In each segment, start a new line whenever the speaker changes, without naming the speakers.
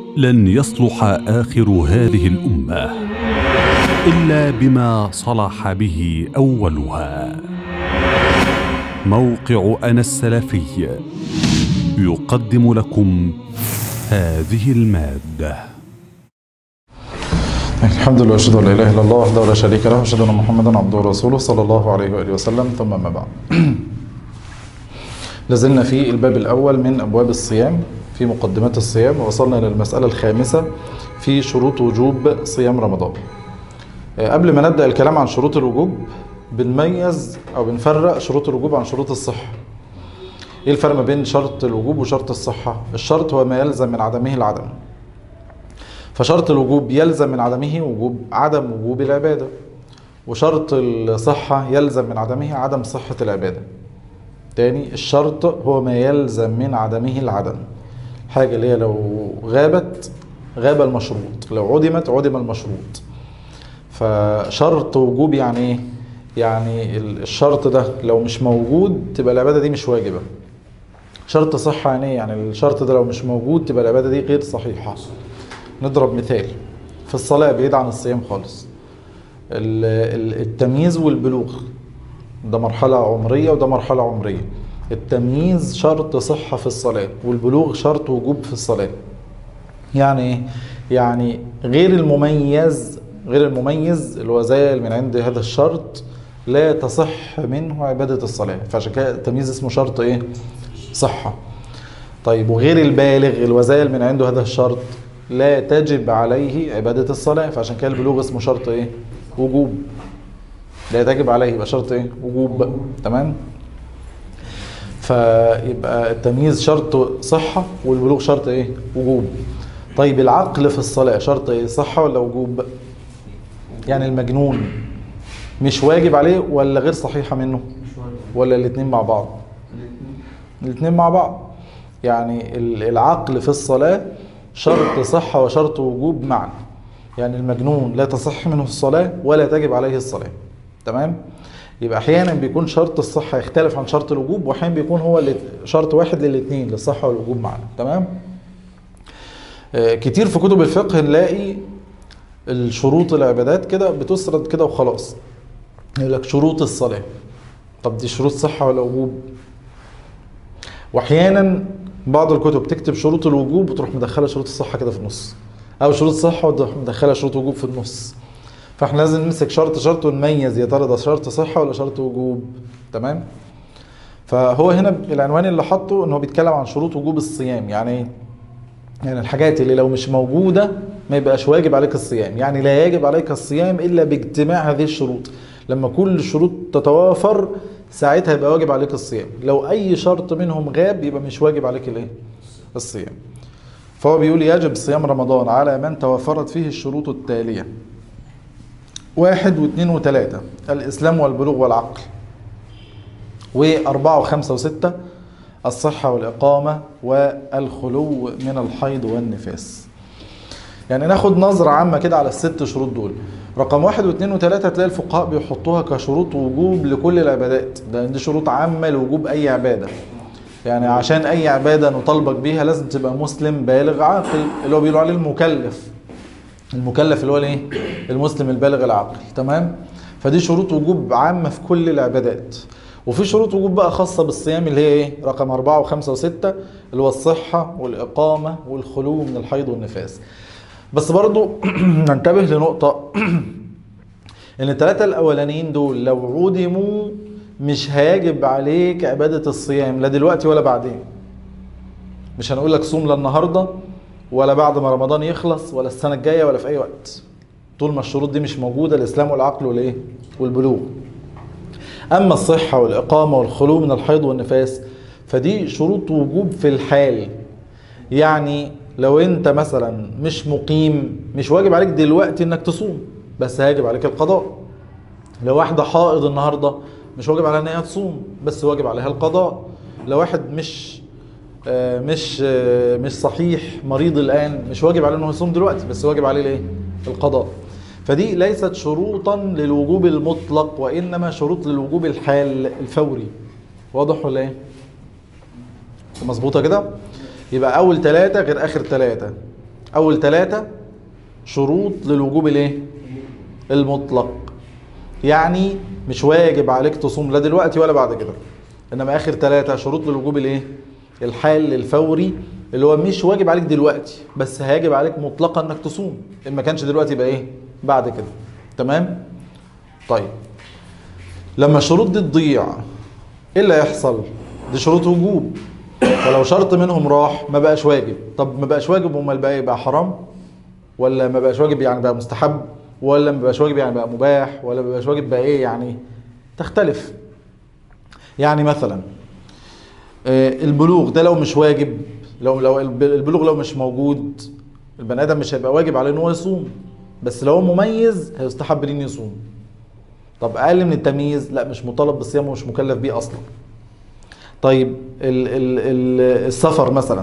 لن يصلح اخر هذه الامه الا بما صلح به اولها موقع انا السلفي يقدم لكم هذه الماده
الحمد لله واشهد ان لا اله الا الله وحده لا شريك له واشهد ان محمدا عبده ورسوله صلى الله عليه واله وسلم ثم ما بعد لازلنا في الباب الاول من ابواب الصيام في مقدمات الصيام ووصلنا الى المساله الخامسه في شروط وجوب صيام رمضان قبل ما نبدا الكلام عن شروط الوجوب بنميز او بنفرق شروط الوجوب عن شروط الصحه ايه الفرق ما بين شرط الوجوب وشرط الصحه الشرط هو ما يلزم من عدمه العدم فشرط الوجوب يلزم من عدمه وجوب عدم وجوب العباده وشرط الصحه يلزم من عدمه عدم صحه العباده تاني الشرط هو ما يلزم من عدمه العدم حاجه اللي هي لو غابت غاب المشروط لو عدمت عدم المشروط فشرط وجوب يعني ايه يعني الشرط ده لو مش موجود تبقى العباده دي مش واجبه شرط صحه يعني ايه يعني الشرط ده لو مش موجود تبقى العباده دي غير صحيحه نضرب مثال في الصلاه بعيد عن الصيام خالص التمييز والبلوغ ده مرحله عمريه وده مرحله عمريه التمييز شرط صحه في الصلاه والبلوغ شرط وجوب في الصلاه يعني ايه يعني غير المميز غير المميز اللي هو زال من عند هذا الشرط لا تصح منه عبادة الصلاة فعشان كده التمييز اسمه شرط ايه صحة طيب وغير البالغ اللي هو زال من عنده هذا الشرط لا تجب عليه عبادة الصلاة فعشان كده البلوغ اسمه شرط ايه وجوب لا تجب عليه يبقى شرط ايه وجوب تمام فيبقى التمييز شرط صحة والبلوغ شرط ايه وجوب طيب العقل في الصلاة شرط ايه صحة ولا وجوب يعني المجنون مش واجب عليه ولا غير صحيحة منه ولا الاثنين مع بعض الاثنين مع بعض يعني العقل في الصلاة شرط صحة وشرط وجوب معا يعني المجنون لا تصح منه الصلاة ولا تجب عليه الصلاة تمام يبقى احيانا بيكون شرط الصحة يختلف عن شرط الوجوب واحيانا بيكون هو شرط واحد للاثنين للصحة والوجوب معا تمام آه كتير في كتب الفقه نلاقي الشروط العبادات كده بتسرد كده وخلاص يقول لك شروط الصلاة طب دي شروط صحة ولا وجوب واحيانا بعض الكتب تكتب شروط الوجوب وتروح مدخله شروط الصحة كده في النص او شروط صحة وتروح مدخله شروط وجوب في النص فاحنا لازم نمسك شرط شرط ونميز يا ترى ده شرط صحة ولا شرط وجوب تمام فهو هنا العنوان اللي حاطه ان هو بيتكلم عن شروط وجوب الصيام يعني ايه يعني الحاجات اللي لو مش موجودة ما يبقاش واجب عليك الصيام يعني لا يجب عليك الصيام إلا باجتماع هذه الشروط لما كل الشروط تتوافر ساعتها يبقى واجب عليك الصيام لو أي شرط منهم غاب يبقى مش واجب عليك الايه الصيام فهو بيقول يجب صيام رمضان على من توفرت فيه الشروط التالية واحد واثنين وثلاثة الإسلام والبلوغ والعقل وأربعة وخمسة وستة الصحة والإقامة والخلو من الحيض والنفاس يعني ناخد نظرة عامة كده على الست شروط دول رقم واحد واثنين وثلاثة تلاقي الفقهاء بيحطوها كشروط وجوب لكل العبادات ده دي شروط عامة لوجوب أي عبادة يعني عشان أي عبادة نطالبك بيها لازم تبقى مسلم بالغ عاقل اللي هو بيقولوا عليه المكلف المكلف اللي هو الايه المسلم البالغ العاقل تمام فدي شروط وجوب عامة في كل العبادات وفي شروط وجوب بقى خاصة بالصيام اللي هي ايه رقم أربعة وخمسة وستة اللي هو الصحة والإقامة والخلو من الحيض والنفاس بس برضو ننتبه لنقطة ان الثلاثة الأولانيين دول لو عدموا مش هيجب عليك عبادة الصيام لا دلوقتي ولا بعدين مش هنقول لك صوم لا النهاردة ولا بعد ما رمضان يخلص ولا السنة الجاية ولا في أي وقت طول ما الشروط دي مش موجودة الإسلام والعقل والإيه والبلوغ أما الصحة والإقامة والخلو من الحيض والنفاس فدي شروط وجوب في الحال يعني لو أنت مثلا مش مقيم مش واجب عليك دلوقتي إنك تصوم بس هيجب عليك القضاء لو واحدة حائض النهاردة مش واجب عليها إن هي تصوم بس واجب عليها القضاء لو واحد مش آه مش آه مش صحيح مريض الآن مش واجب عليه إنه يصوم دلوقتي بس واجب عليه الإيه؟ القضاء فدي ليست شروطا للوجوب المطلق وانما شروط للوجوب الحال الفوري واضح ولا ايه مظبوطه كده يبقى اول ثلاثه غير اخر ثلاثه اول ثلاثة شروط للوجوب الايه المطلق يعني مش واجب عليك تصوم لا دلوقتي ولا بعد كده انما اخر ثلاثة شروط للوجوب الايه الحال الفوري اللي هو مش واجب عليك دلوقتي بس هيجب عليك مطلقا انك تصوم ان ما كانش دلوقتي يبقى ايه بعد كده تمام طيب لما الشروط دي تضيع ايه اللي هيحصل دي شروط وجوب فلو شرط منهم راح ما بقاش واجب طب ما بقاش واجب امال بقى يبقى حرام ولا ما بقاش واجب يعني بقى مستحب ولا ما بقاش واجب يعني بقى مباح ولا ما بقاش واجب بقى ايه يعني تختلف يعني مثلا آه، البلوغ ده لو مش واجب لو لو الب- البلوغ لو مش موجود البني ادم مش هيبقى واجب عليه ان هو يصوم بس لو هو مميز هيستحب ليه انه يصوم طب اقل من التمييز لا مش مطالب بالصيام ومش مكلف بيه اصلا طيب ال ال ال السفر مثلا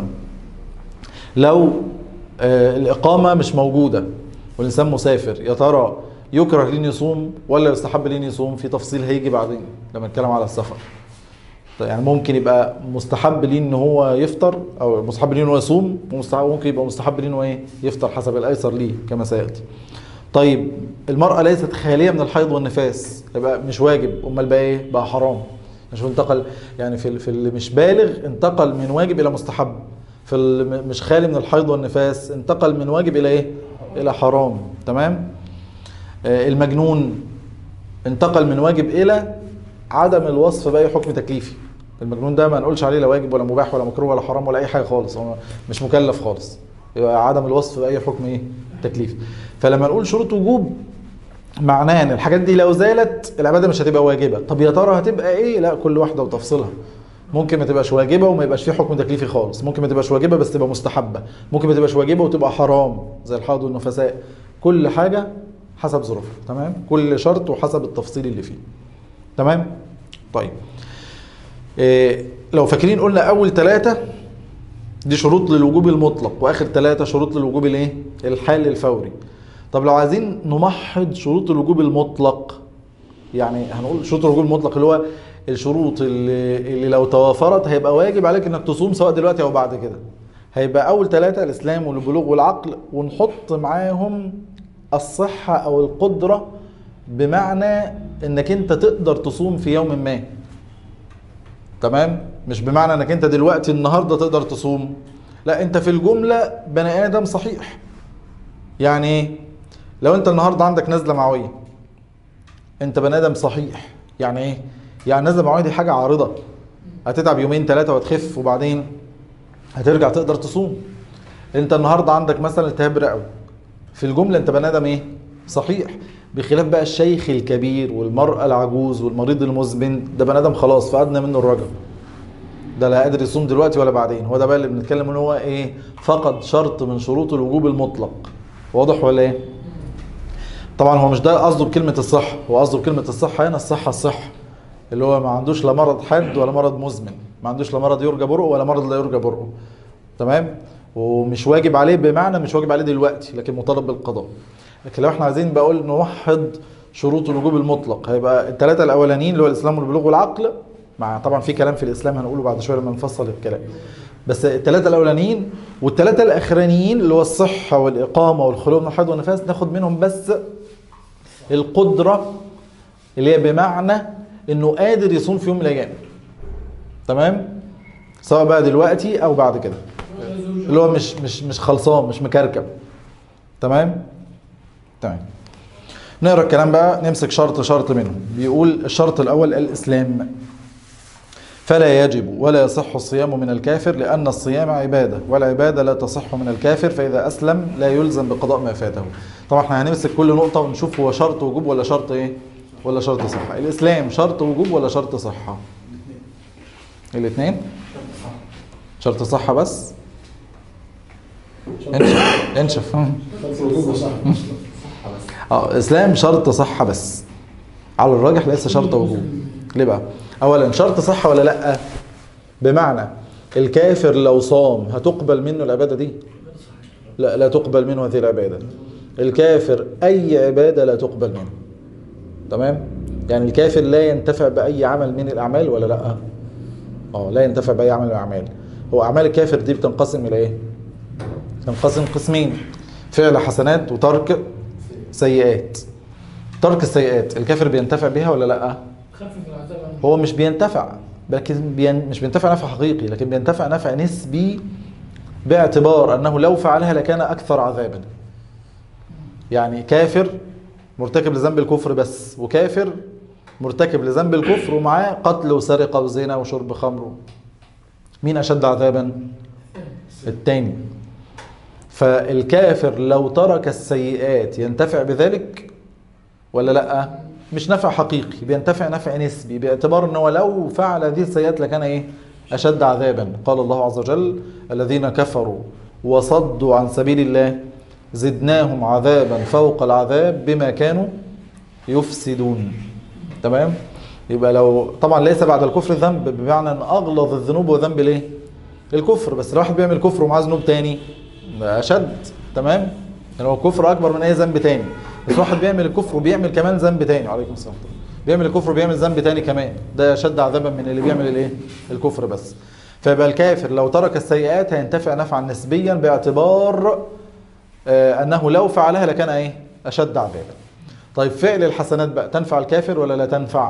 لو آه، الإقامة مش موجودة والإنسان مسافر يا ترى يكره لين يصوم ولا يستحب لين يصوم في تفصيل هيجي بعدين لما نتكلم على السفر طيب يعني ممكن يبقى مستحب ليه ان هو يفطر او مستحب ليه ان هو يصوم ومستحب ممكن يبقى مستحب ليه ان هو ايه يفطر حسب الايسر ليه كما سياتي طيب المرأة ليست خالية من الحيض والنفاس يبقى مش واجب امال بقى ايه بقى حرام مش انتقل يعني في ال- في اللي مش بالغ انتقل من واجب الى مستحب في اللي مش خالي من الحيض والنفاس انتقل من واجب الى ايه الى حرام تمام آه، المجنون انتقل من واجب الى عدم الوصف باي حكم تكليفي المجنون ده ما نقولش عليه لا واجب ولا مباح ولا مكروه ولا حرام ولا اي حاجه خالص هو مش مكلف خالص يبقى عدم الوصف باي حكم ايه تكليفي فلما نقول شروط وجوب معناه ان الحاجات دي لو زالت العباده مش هتبقى واجبه طب يا ترى هتبقى ايه لا كل واحده وتفصيلها ممكن ما تبقاش واجبه وما يبقاش فيه حكم تكليفي خالص ممكن ما تبقاش واجبه بس تبقى مستحبه ممكن ما تبقاش واجبه وتبقى حرام زي الحيض والنفساء كل حاجه حسب ظروفها تمام كل شرط وحسب التفصيل اللي فيه تمام طيب إيه لو فاكرين قلنا اول ثلاثه دي شروط للوجوب المطلق واخر ثلاثه شروط للوجوب الايه الحال الفوري طب لو عايزين نمحض شروط الوجوب المطلق يعني هنقول شروط الوجوب المطلق اللي هو الشروط اللي, اللي لو توافرت هيبقى واجب عليك انك تصوم سواء دلوقتي او بعد كده هيبقى اول ثلاثة الاسلام والبلوغ والعقل ونحط معاهم الصحة او القدرة بمعنى انك انت تقدر تصوم في يوم ما تمام مش بمعنى انك انت دلوقتي النهارده تقدر تصوم لا انت في الجمله بني ادم صحيح يعني ايه لو انت النهارده عندك نزله معويه انت بني ادم صحيح يعني ايه يعني نزله معويه دي حاجه عارضه هتتعب يومين ثلاثه وتخف وبعدين هترجع تقدر تصوم انت النهارده عندك مثلا التهاب رئوي في الجمله انت بني ادم ايه صحيح بخلاف بقى الشيخ الكبير والمرأة العجوز والمريض المزمن ده بني ادم خلاص فقدنا منه الرجل ده لا قادر يصوم دلوقتي ولا بعدين هو ده بقى اللي بنتكلم ان هو ايه فقد شرط من شروط الوجوب المطلق واضح ولا ايه طبعا هو مش ده قصده بكلمة الصحة هو قصده بكلمة الصحة هنا الصحة الصحة اللي هو ما عندوش لا مرض حاد ولا مرض مزمن ما عندوش لا مرض يرجى برؤه ولا مرض لا يرجى برؤه تمام ومش واجب عليه بمعنى مش واجب عليه دلوقتي لكن مطالب بالقضاء لكن لو احنا عايزين بقول نوحد شروط الوجوب المطلق هيبقى الثلاثه الاولانيين اللي هو الاسلام والبلوغ والعقل مع طبعا في كلام في الاسلام هنقوله بعد شويه لما نفصل الكلام بس الثلاثه الاولانيين والثلاثه الاخرانيين اللي هو الصحه والاقامه والخلو من الحيض والنفاس ناخد منهم بس القدره اللي هي بمعنى انه قادر يصوم في يوم من الايام تمام سواء بقى دلوقتي او بعد كده اللي هو مش مش مش خلصان مش مكركب تمام تمام نقرا الكلام بقى نمسك شرط شرط منهم بيقول الشرط الاول الاسلام فلا يجب ولا يصح الصيام من الكافر لان الصيام عباده والعباده لا تصح من الكافر فاذا اسلم لا يلزم بقضاء ما فاته طبعا احنا هنمسك كل نقطه ونشوف هو شرط وجوب ولا شرط ايه ولا شرط صحه الاسلام شرط وجوب ولا شرط صحه الاثنين شرط صحه بس انشف انشف اه اسلام شرط صحه بس على الراجح ليس شرط وجوب ليه بقى اولا شرط صحه ولا لا بمعنى الكافر لو صام هتقبل منه العباده دي لا لا تقبل منه هذه العباده الكافر اي عباده لا تقبل منه تمام يعني الكافر لا ينتفع باي عمل من الاعمال ولا لا اه لا ينتفع باي عمل من الاعمال هو اعمال الكافر دي بتنقسم الى ايه تنقسم قسمين فعل حسنات وترك سيئات ترك السيئات الكافر بينتفع بها ولا لا
خفف العذاب عنه
هو مش بينتفع لكن بين مش بينتفع نفع حقيقي لكن بينتفع نفع نسبي باعتبار انه لو فعلها لكان اكثر عذابا يعني كافر مرتكب لذنب الكفر بس وكافر مرتكب لذنب الكفر ومعاه قتل وسرقه وزنا وشرب خمر مين اشد عذابا التاني فالكافر لو ترك السيئات ينتفع بذلك ولا لا مش نفع حقيقي بينتفع نفع نسبي باعتبار انه لو فعل هذه السيئات لكان ايه اشد عذابا قال الله عز وجل الذين كفروا وصدوا عن سبيل الله زدناهم عذابا فوق العذاب بما كانوا يفسدون تمام يبقى لو طبعا ليس بعد الكفر ذنب بمعنى ان اغلظ الذنوب وذنب الايه الكفر بس لو واحد بيعمل كفر ومعاه ذنوب تاني بقى اشد تمام يعني هو الكفر اكبر من اي ذنب تاني بس واحد بيعمل الكفر وبيعمل كمان ذنب تاني عليكم السلام بيعمل الكفر وبيعمل ذنب تاني كمان ده اشد عذابا من اللي بيعمل الايه الكفر بس فيبقى الكافر لو ترك السيئات هينتفع نفعا نسبيا باعتبار آه، انه لو فعلها لكان ايه اشد عذابا طيب فعل الحسنات بقى تنفع الكافر ولا لا تنفع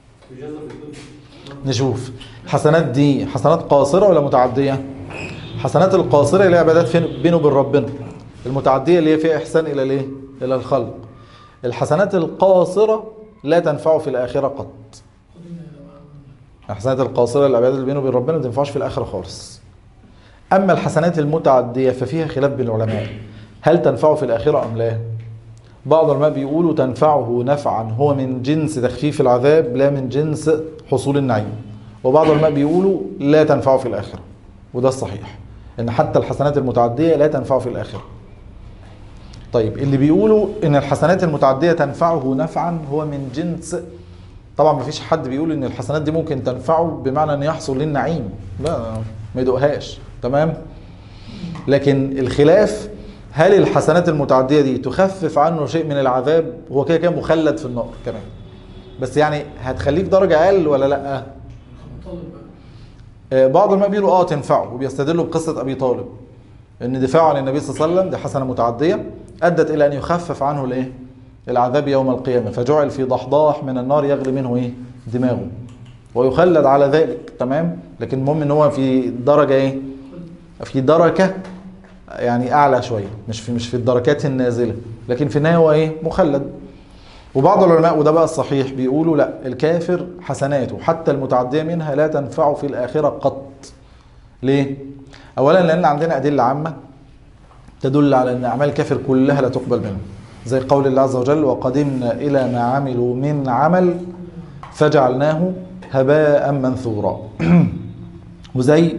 نشوف الحسنات دي حسنات قاصرة ولا متعدية حسنات القاصرة اللي هي عبادات فين- بينه وبين ربنا المتعدية اللي هي فيها إحسان إلى الايه إلى الخلق الحسنات القاصرة لا تنفع في الآخرة قط الحسنات القاصرة العبادات اللي بينه وبين ربنا ما تنفعش في الآخرة خالص أما الحسنات المتعدية ففيها خلاف بين العلماء هل تنفع في الآخرة أم لا بعض العلماء بيقولوا تنفعه نفعا هو من جنس تخفيف العذاب لا من جنس حصول النعيم وبعض العلماء بيقولوا لا تنفعه في الآخرة وده الصحيح ان حتى الحسنات المتعدية لا تنفعه في الآخرة طيب اللي بيقولوا ان الحسنات المتعدية تنفعه نفعا هو من جنس طبعا ما فيش حد بيقول ان الحسنات دي ممكن تنفعه بمعنى ان يحصل للنعيم لا ما يدوقهاش تمام لكن الخلاف هل الحسنات المتعدية دي تخفف عنه شيء من العذاب هو كده كده مخلد في النار كمان بس يعني هتخليه في درجة أقل ولا لأ؟
طالب بقى
آه، بعض العلماء بيقولوا اه تنفعه وبيستدلوا بقصة أبي طالب إن دفاعه عن النبي صلى الله عليه وسلم دي حسنة متعدية أدت إلى أن يخفف عنه الإيه؟ العذاب يوم القيامة فجعل في ضحضاح من النار يغلي منه إيه؟ دماغه ويخلد على ذلك تمام لكن المهم إن هو في درجة إيه؟ في دركة يعني أعلى شوية مش في مش في الدركات النازلة لكن في النهاية هو إيه؟ مخلد وبعض العلماء وده بقى الصحيح بيقولوا لا الكافر حسناته حتى المتعدية منها لا تنفعه في الآخرة قط ليه؟ أولا لأن عندنا أدلة عامة تدل على أن أعمال الكافر كلها لا تقبل منه زي قول الله عز وجل وقدمنا إلى ما عملوا من عمل فجعلناه هباء منثورا وزي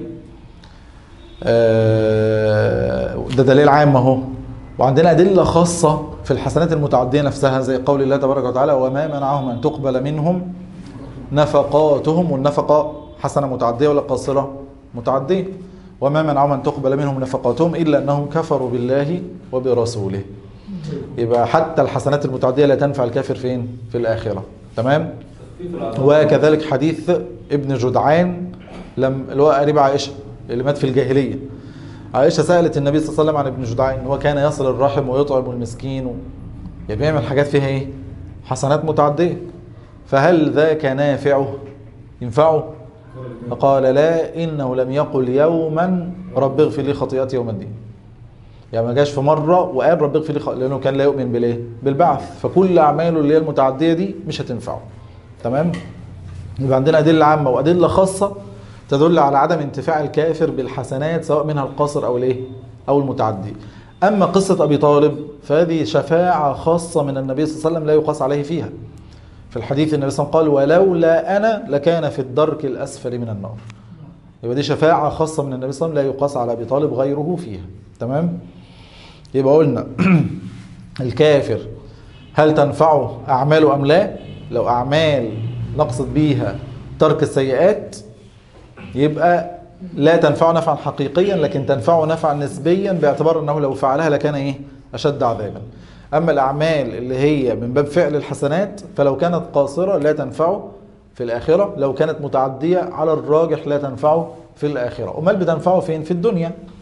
آه، ده دليل عام اهو وعندنا أدلة خاصة في الحسنات المتعدية نفسها زي قول الله تبارك وتعالى وما منعهم أن تقبل منهم نفقاتهم والنفقة حسنة متعدية ولا قاصرة متعدية وما منعهم أن تقبل منهم نفقاتهم إلا أنهم كفروا بالله وبرسوله يبقى حتى الحسنات المتعدية لا تنفع الكافر فين في الآخرة تمام وكذلك حديث ابن جدعان لم اللي هو قريب عائشة اللي مات في الجاهلية عائشة سألت النبي صلى الله عليه وسلم عن ابن جدعان هو كان يصل الرحم ويطعم المسكين و... يعني بيعمل حاجات فيها ايه حسنات متعدية فهل ذاك نافعه ينفعه فقال لا إنه لم يقل يوما رب اغفر لي خطيئتي يوم الدين يعني ما جاش في مرة وقال رب اغفر لي خ... لأنه كان لا يؤمن بالايه بالبعث فكل أعماله اللي هي المتعدية دي مش هتنفعه تمام يبقى عندنا أدلة عامة وأدلة خاصة تدل على عدم انتفاع الكافر بالحسنات سواء منها القاصر أو الايه أو المتعدي أما قصة أبي طالب فهذه شفاعة خاصة من النبي صلى الله عليه وسلم لا يقاس عليه فيها في الحديث النبي صلى الله عليه وسلم قال ولولا أنا لكان في الدرك الأسفل من النار يبقى دي شفاعة خاصة من النبي صلى الله عليه وسلم لا يقاس على أبي طالب غيره فيها تمام يبقى قلنا الكافر هل تنفعه أعماله أم لا لو أعمال نقصد بيها ترك السيئات يبقى لا تنفعه نفعا حقيقيا لكن تنفعه نفعا نسبيا باعتبار أنه لو فعلها لكان إيه أشد عذابا أما الأعمال اللي هي من باب فعل الحسنات فلو كانت قاصرة لا تنفعه في الآخرة لو كانت متعدية على الراجح لا تنفعه في الآخرة أمال بتنفعه فين في الدنيا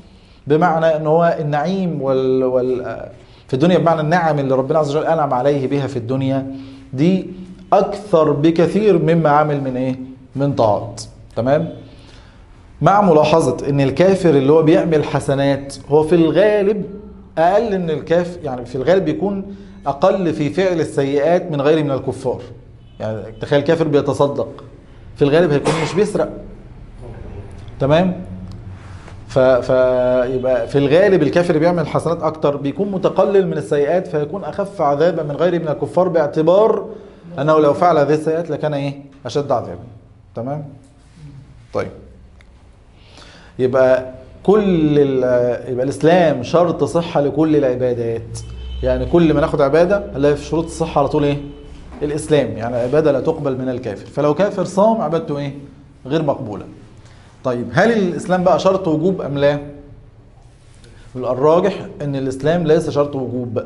بمعنى ان هو النعيم وال, وال في الدنيا بمعنى النعم اللي ربنا عز وجل انعم عليه بها في الدنيا دي اكثر بكثير مما عمل من ايه من طاعات تمام مع ملاحظة ان الكافر اللي هو بيعمل حسنات هو في الغالب اقل من الكاف يعني في الغالب بيكون اقل في فعل السيئات من غيره من الكفار يعني تخيل كافر بيتصدق في الغالب هيكون مش بيسرق تمام ف... فيبقى في الغالب الكافر اللي بيعمل حسنات اكتر بيكون متقلل من السيئات فيكون اخف عذابا من غيره من الكفار باعتبار انه لو فعل هذه السيئات لكان ايه اشد عذابا تمام طيب يبقى كل ال- يبقى الاسلام شرط صحه لكل العبادات يعني كل ما ناخد عباده هنلاقي في شروط الصحه على طول ايه الاسلام يعني عباده لا تقبل من الكافر فلو كافر صام عبادته ايه غير مقبوله طيب هل الاسلام بقى شرط وجوب ام لا الراجح ان الاسلام ليس شرط وجوب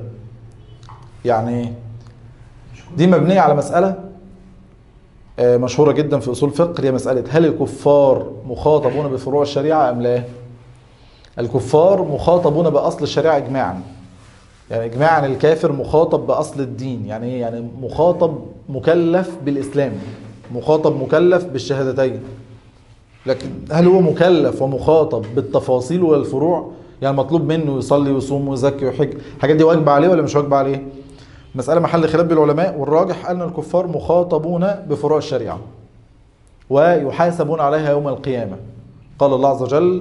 يعني ايه دي مبنيه على مساله آه، مشهوره جدا في اصول الفقه هي مساله هل الكفار مخاطبون بفروع الشريعه ام لا الكفار مخاطبون باصل الشريعه اجماعا يعني اجماعا الكافر مخاطب باصل الدين يعني ايه يعني مخاطب مكلف بالاسلام مخاطب مكلف بالشهادتين لكن هل هو مكلف ومخاطب بالتفاصيل والفروع يعني مطلوب منه يصلي ويصوم ويزكي ويحج الحاجات دي واجبه عليه ولا مش واجبه عليه مسألة محل خلاف بين العلماء والراجح أن الكفار مخاطبون بفروع الشريعة ويحاسبون عليها يوم القيامة قال الله عز وجل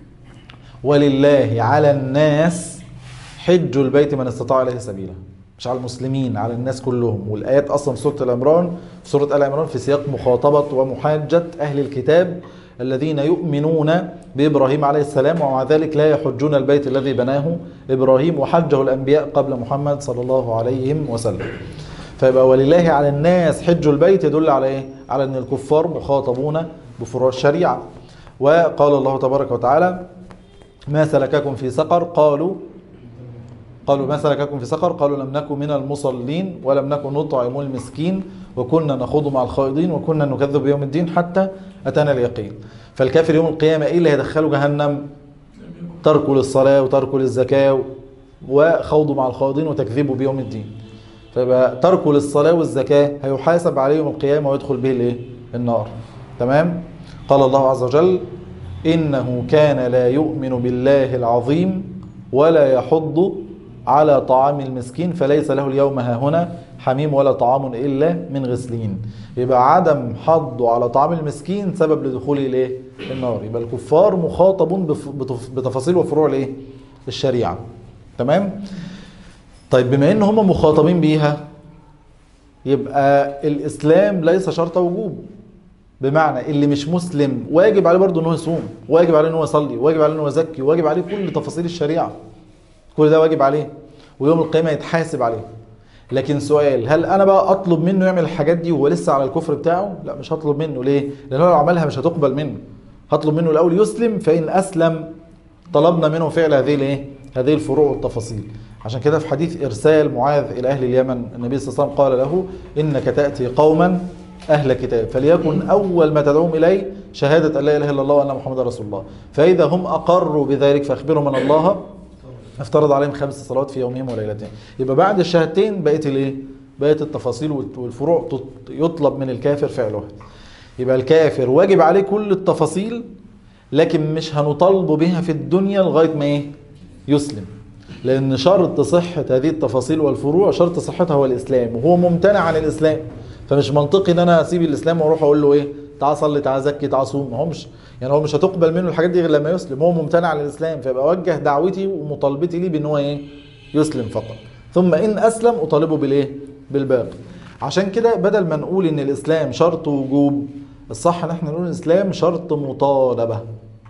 ولله على الناس حج البيت من استطاع إليه سبيلا مش على المسلمين على الناس كلهم والآيات أصلا في سورة العمران في سورة آل عمران في سياق مخاطبة ومحاجة أهل الكتاب الذين يؤمنون بإبراهيم عليه السلام ومع ذلك لا يحجون البيت الذي بناه إبراهيم وحجه الأنبياء قبل محمد صلى الله عليه وسلم فيبقى ولله على الناس حج البيت يدل على إيه؟ على أن الكفار مخاطبون بفروع الشريعة وقال الله تبارك وتعالى ما سلككم في سقر قالوا قالوا ما سلككم في سقر قالوا لم نكن من المصلين ولم نكن نطعم المسكين وكنا نخوض مع الخائضين وكنا نكذب بيوم الدين حتى أتانا اليقين فالكافر يوم القيامة إيه اللي هيدخله جهنم تركه للصلاة وتركه للزكاة وخوضه مع الخائضين وتكذيبه بيوم الدين فيبقى تركه للصلاة والزكاة هيحاسب عليه يوم القيامة ويدخل به الايه النار تمام قال الله عز وجل إنه كان لا يؤمن بالله العظيم ولا يحض على طعام المسكين فليس له اليوم هاهنا حميم ولا طعام إلا من غسلين يبقى عدم حضه على طعام المسكين سبب لدخوله الايه النار يبقى الكفار مخاطبون بف- بتف- بتفاصيل وفروع الايه الشريعة تمام طيب بما ان هم مخاطبين بيها يبقى الاسلام ليس شرط وجوب بمعنى اللي مش مسلم واجب عليه برضه ان هو يصوم واجب عليه ان هو يصلي واجب عليه ان هو يزكي واجب عليه كل تفاصيل الشريعه كل ده واجب عليه ويوم القيامه يتحاسب عليه لكن سؤال هل انا بقى اطلب منه يعمل الحاجات دي وهو لسه على الكفر بتاعه لا مش هطلب منه ليه لان هو لو عملها مش هتقبل منه هطلب منه الاول يسلم فان اسلم طلبنا منه فعل هذه الايه هذه الفروع والتفاصيل عشان كده في حديث ارسال معاذ الى اهل اليمن النبي صلى الله عليه وسلم قال له انك تاتي قوما اهل كتاب فليكن اول ما تدعوهم اليه شهاده ان لا اله الا الله وان محمدا رسول الله فاذا هم اقروا بذلك فاخبرهم ان الله افترض عليهم خمس صلوات في يومهم وليلتهم يبقى بعد الشهادتين بقت الايه بقت التفاصيل والفروع تط- يطلب من الكافر فعلها يبقى الكافر واجب عليه كل التفاصيل لكن مش هنطالبه بها في الدنيا لغايه ما ايه يسلم لان شرط صحه هذه التفاصيل والفروع شرط صحتها هو الاسلام وهو ممتنع عن الاسلام فمش منطقي ان انا اسيب الاسلام واروح اقول له ايه تعال صلي تعال زكي تعال صوم هو مش يعني هو مش هتقبل منه الحاجات دي غير لما يسلم هو ممتنع عن الاسلام فيبقى اوجه دعوتي ومطالبتي ليه بان هو ايه يسلم فقط ثم ان اسلم اطالبه بالايه بالباقي عشان كده بدل ما نقول ان الاسلام شرط وجوب الصح ان احنا نقول الاسلام شرط مطالبه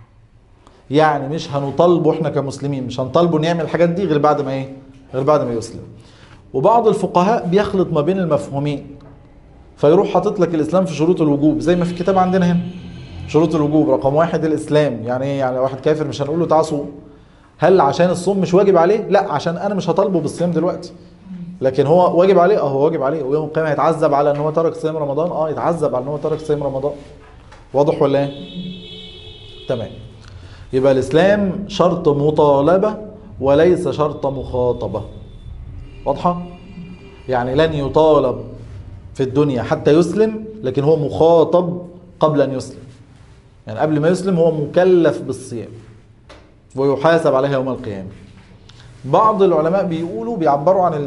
يعني مش هنطالبه احنا كمسلمين مش هنطالبه نعمل الحاجات دي غير بعد ما ايه غير بعد ما يسلم وبعض الفقهاء بيخلط ما بين المفهومين فيروح حاطط لك الاسلام في شروط الوجوب زي ما في الكتاب عندنا هنا شروط الوجوب رقم واحد الاسلام يعني ايه يعني واحد كافر مش هنقول له تعال صوم هل عشان الصوم مش واجب عليه لا عشان انا مش هطالبه بالصيام دلوقتي لكن هو واجب عليه اه هو واجب عليه ويوم القيامه هيتعذب على ان هو ترك صيام رمضان اه يتعذب على ان هو ترك صيام رمضان واضح ولا ايه تمام يبقى الاسلام شرط مطالبه وليس شرط مخاطبه واضحه يعني لن يطالب في الدنيا حتى يسلم لكن هو مخاطب قبل ان يسلم يعني قبل ما يسلم هو مكلف بالصيام ويحاسب عليها يوم القيامه بعض العلماء بيقولوا بيعبروا عن ال...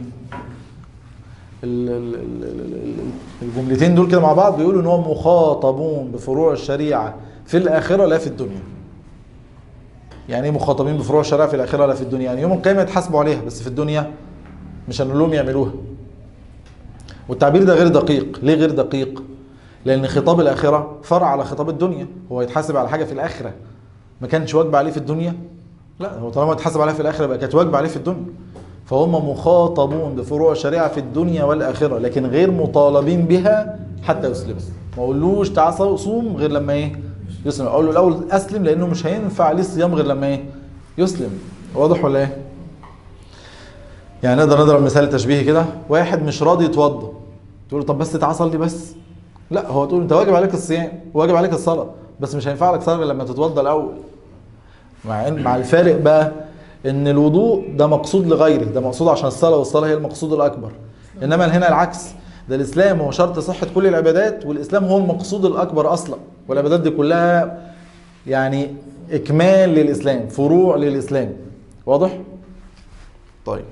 ال- ال- ال- ال- ال- الجملتين دول كده مع بعض بيقولوا ان هم مخاطبون بفروع الشريعه في الاخره لا في الدنيا. يعني ايه مخاطبين بفروع الشريعه في الاخره لا في الدنيا؟ يعني يوم القيامه يتحاسبوا عليها بس في الدنيا مش هنقول لهم يعملوها. والتعبير ده غير دقيق، ليه غير دقيق؟ لان خطاب الاخره فرع على خطاب الدنيا، هو يتحاسب على حاجه في الاخره ما كانش واجب عليه في الدنيا لا هو طالما اتحاسب عليها في الاخره يبقى كانت واجبه عليه في الدنيا فهم مخاطبون بفروع الشريعه في الدنيا والاخره لكن غير مطالبين بها حتى يسلموا ما اقولوش تعال صوم غير لما ايه يسلم اقول له الاول اسلم لانه مش هينفع ليه الصيام غير لما ايه يسلم واضح ولا ايه يعني نقدر نضرب مثال تشبيهي كده واحد مش راضي يتوضا تقول له طب بس تعال صلي بس لا هو تقول انت واجب عليك الصيام واجب عليك الصلاه بس مش هينفع لك صلاه غير لما تتوضا الاول مع ان مع الفارق بقى ان الوضوء ده مقصود لغيره ده مقصود عشان الصلاه والصلاه هي المقصود الاكبر انما هنا العكس ده الاسلام هو شرط صحه كل العبادات والاسلام هو المقصود الاكبر اصلا والعبادات دي كلها يعني اكمال للاسلام فروع للاسلام واضح طيب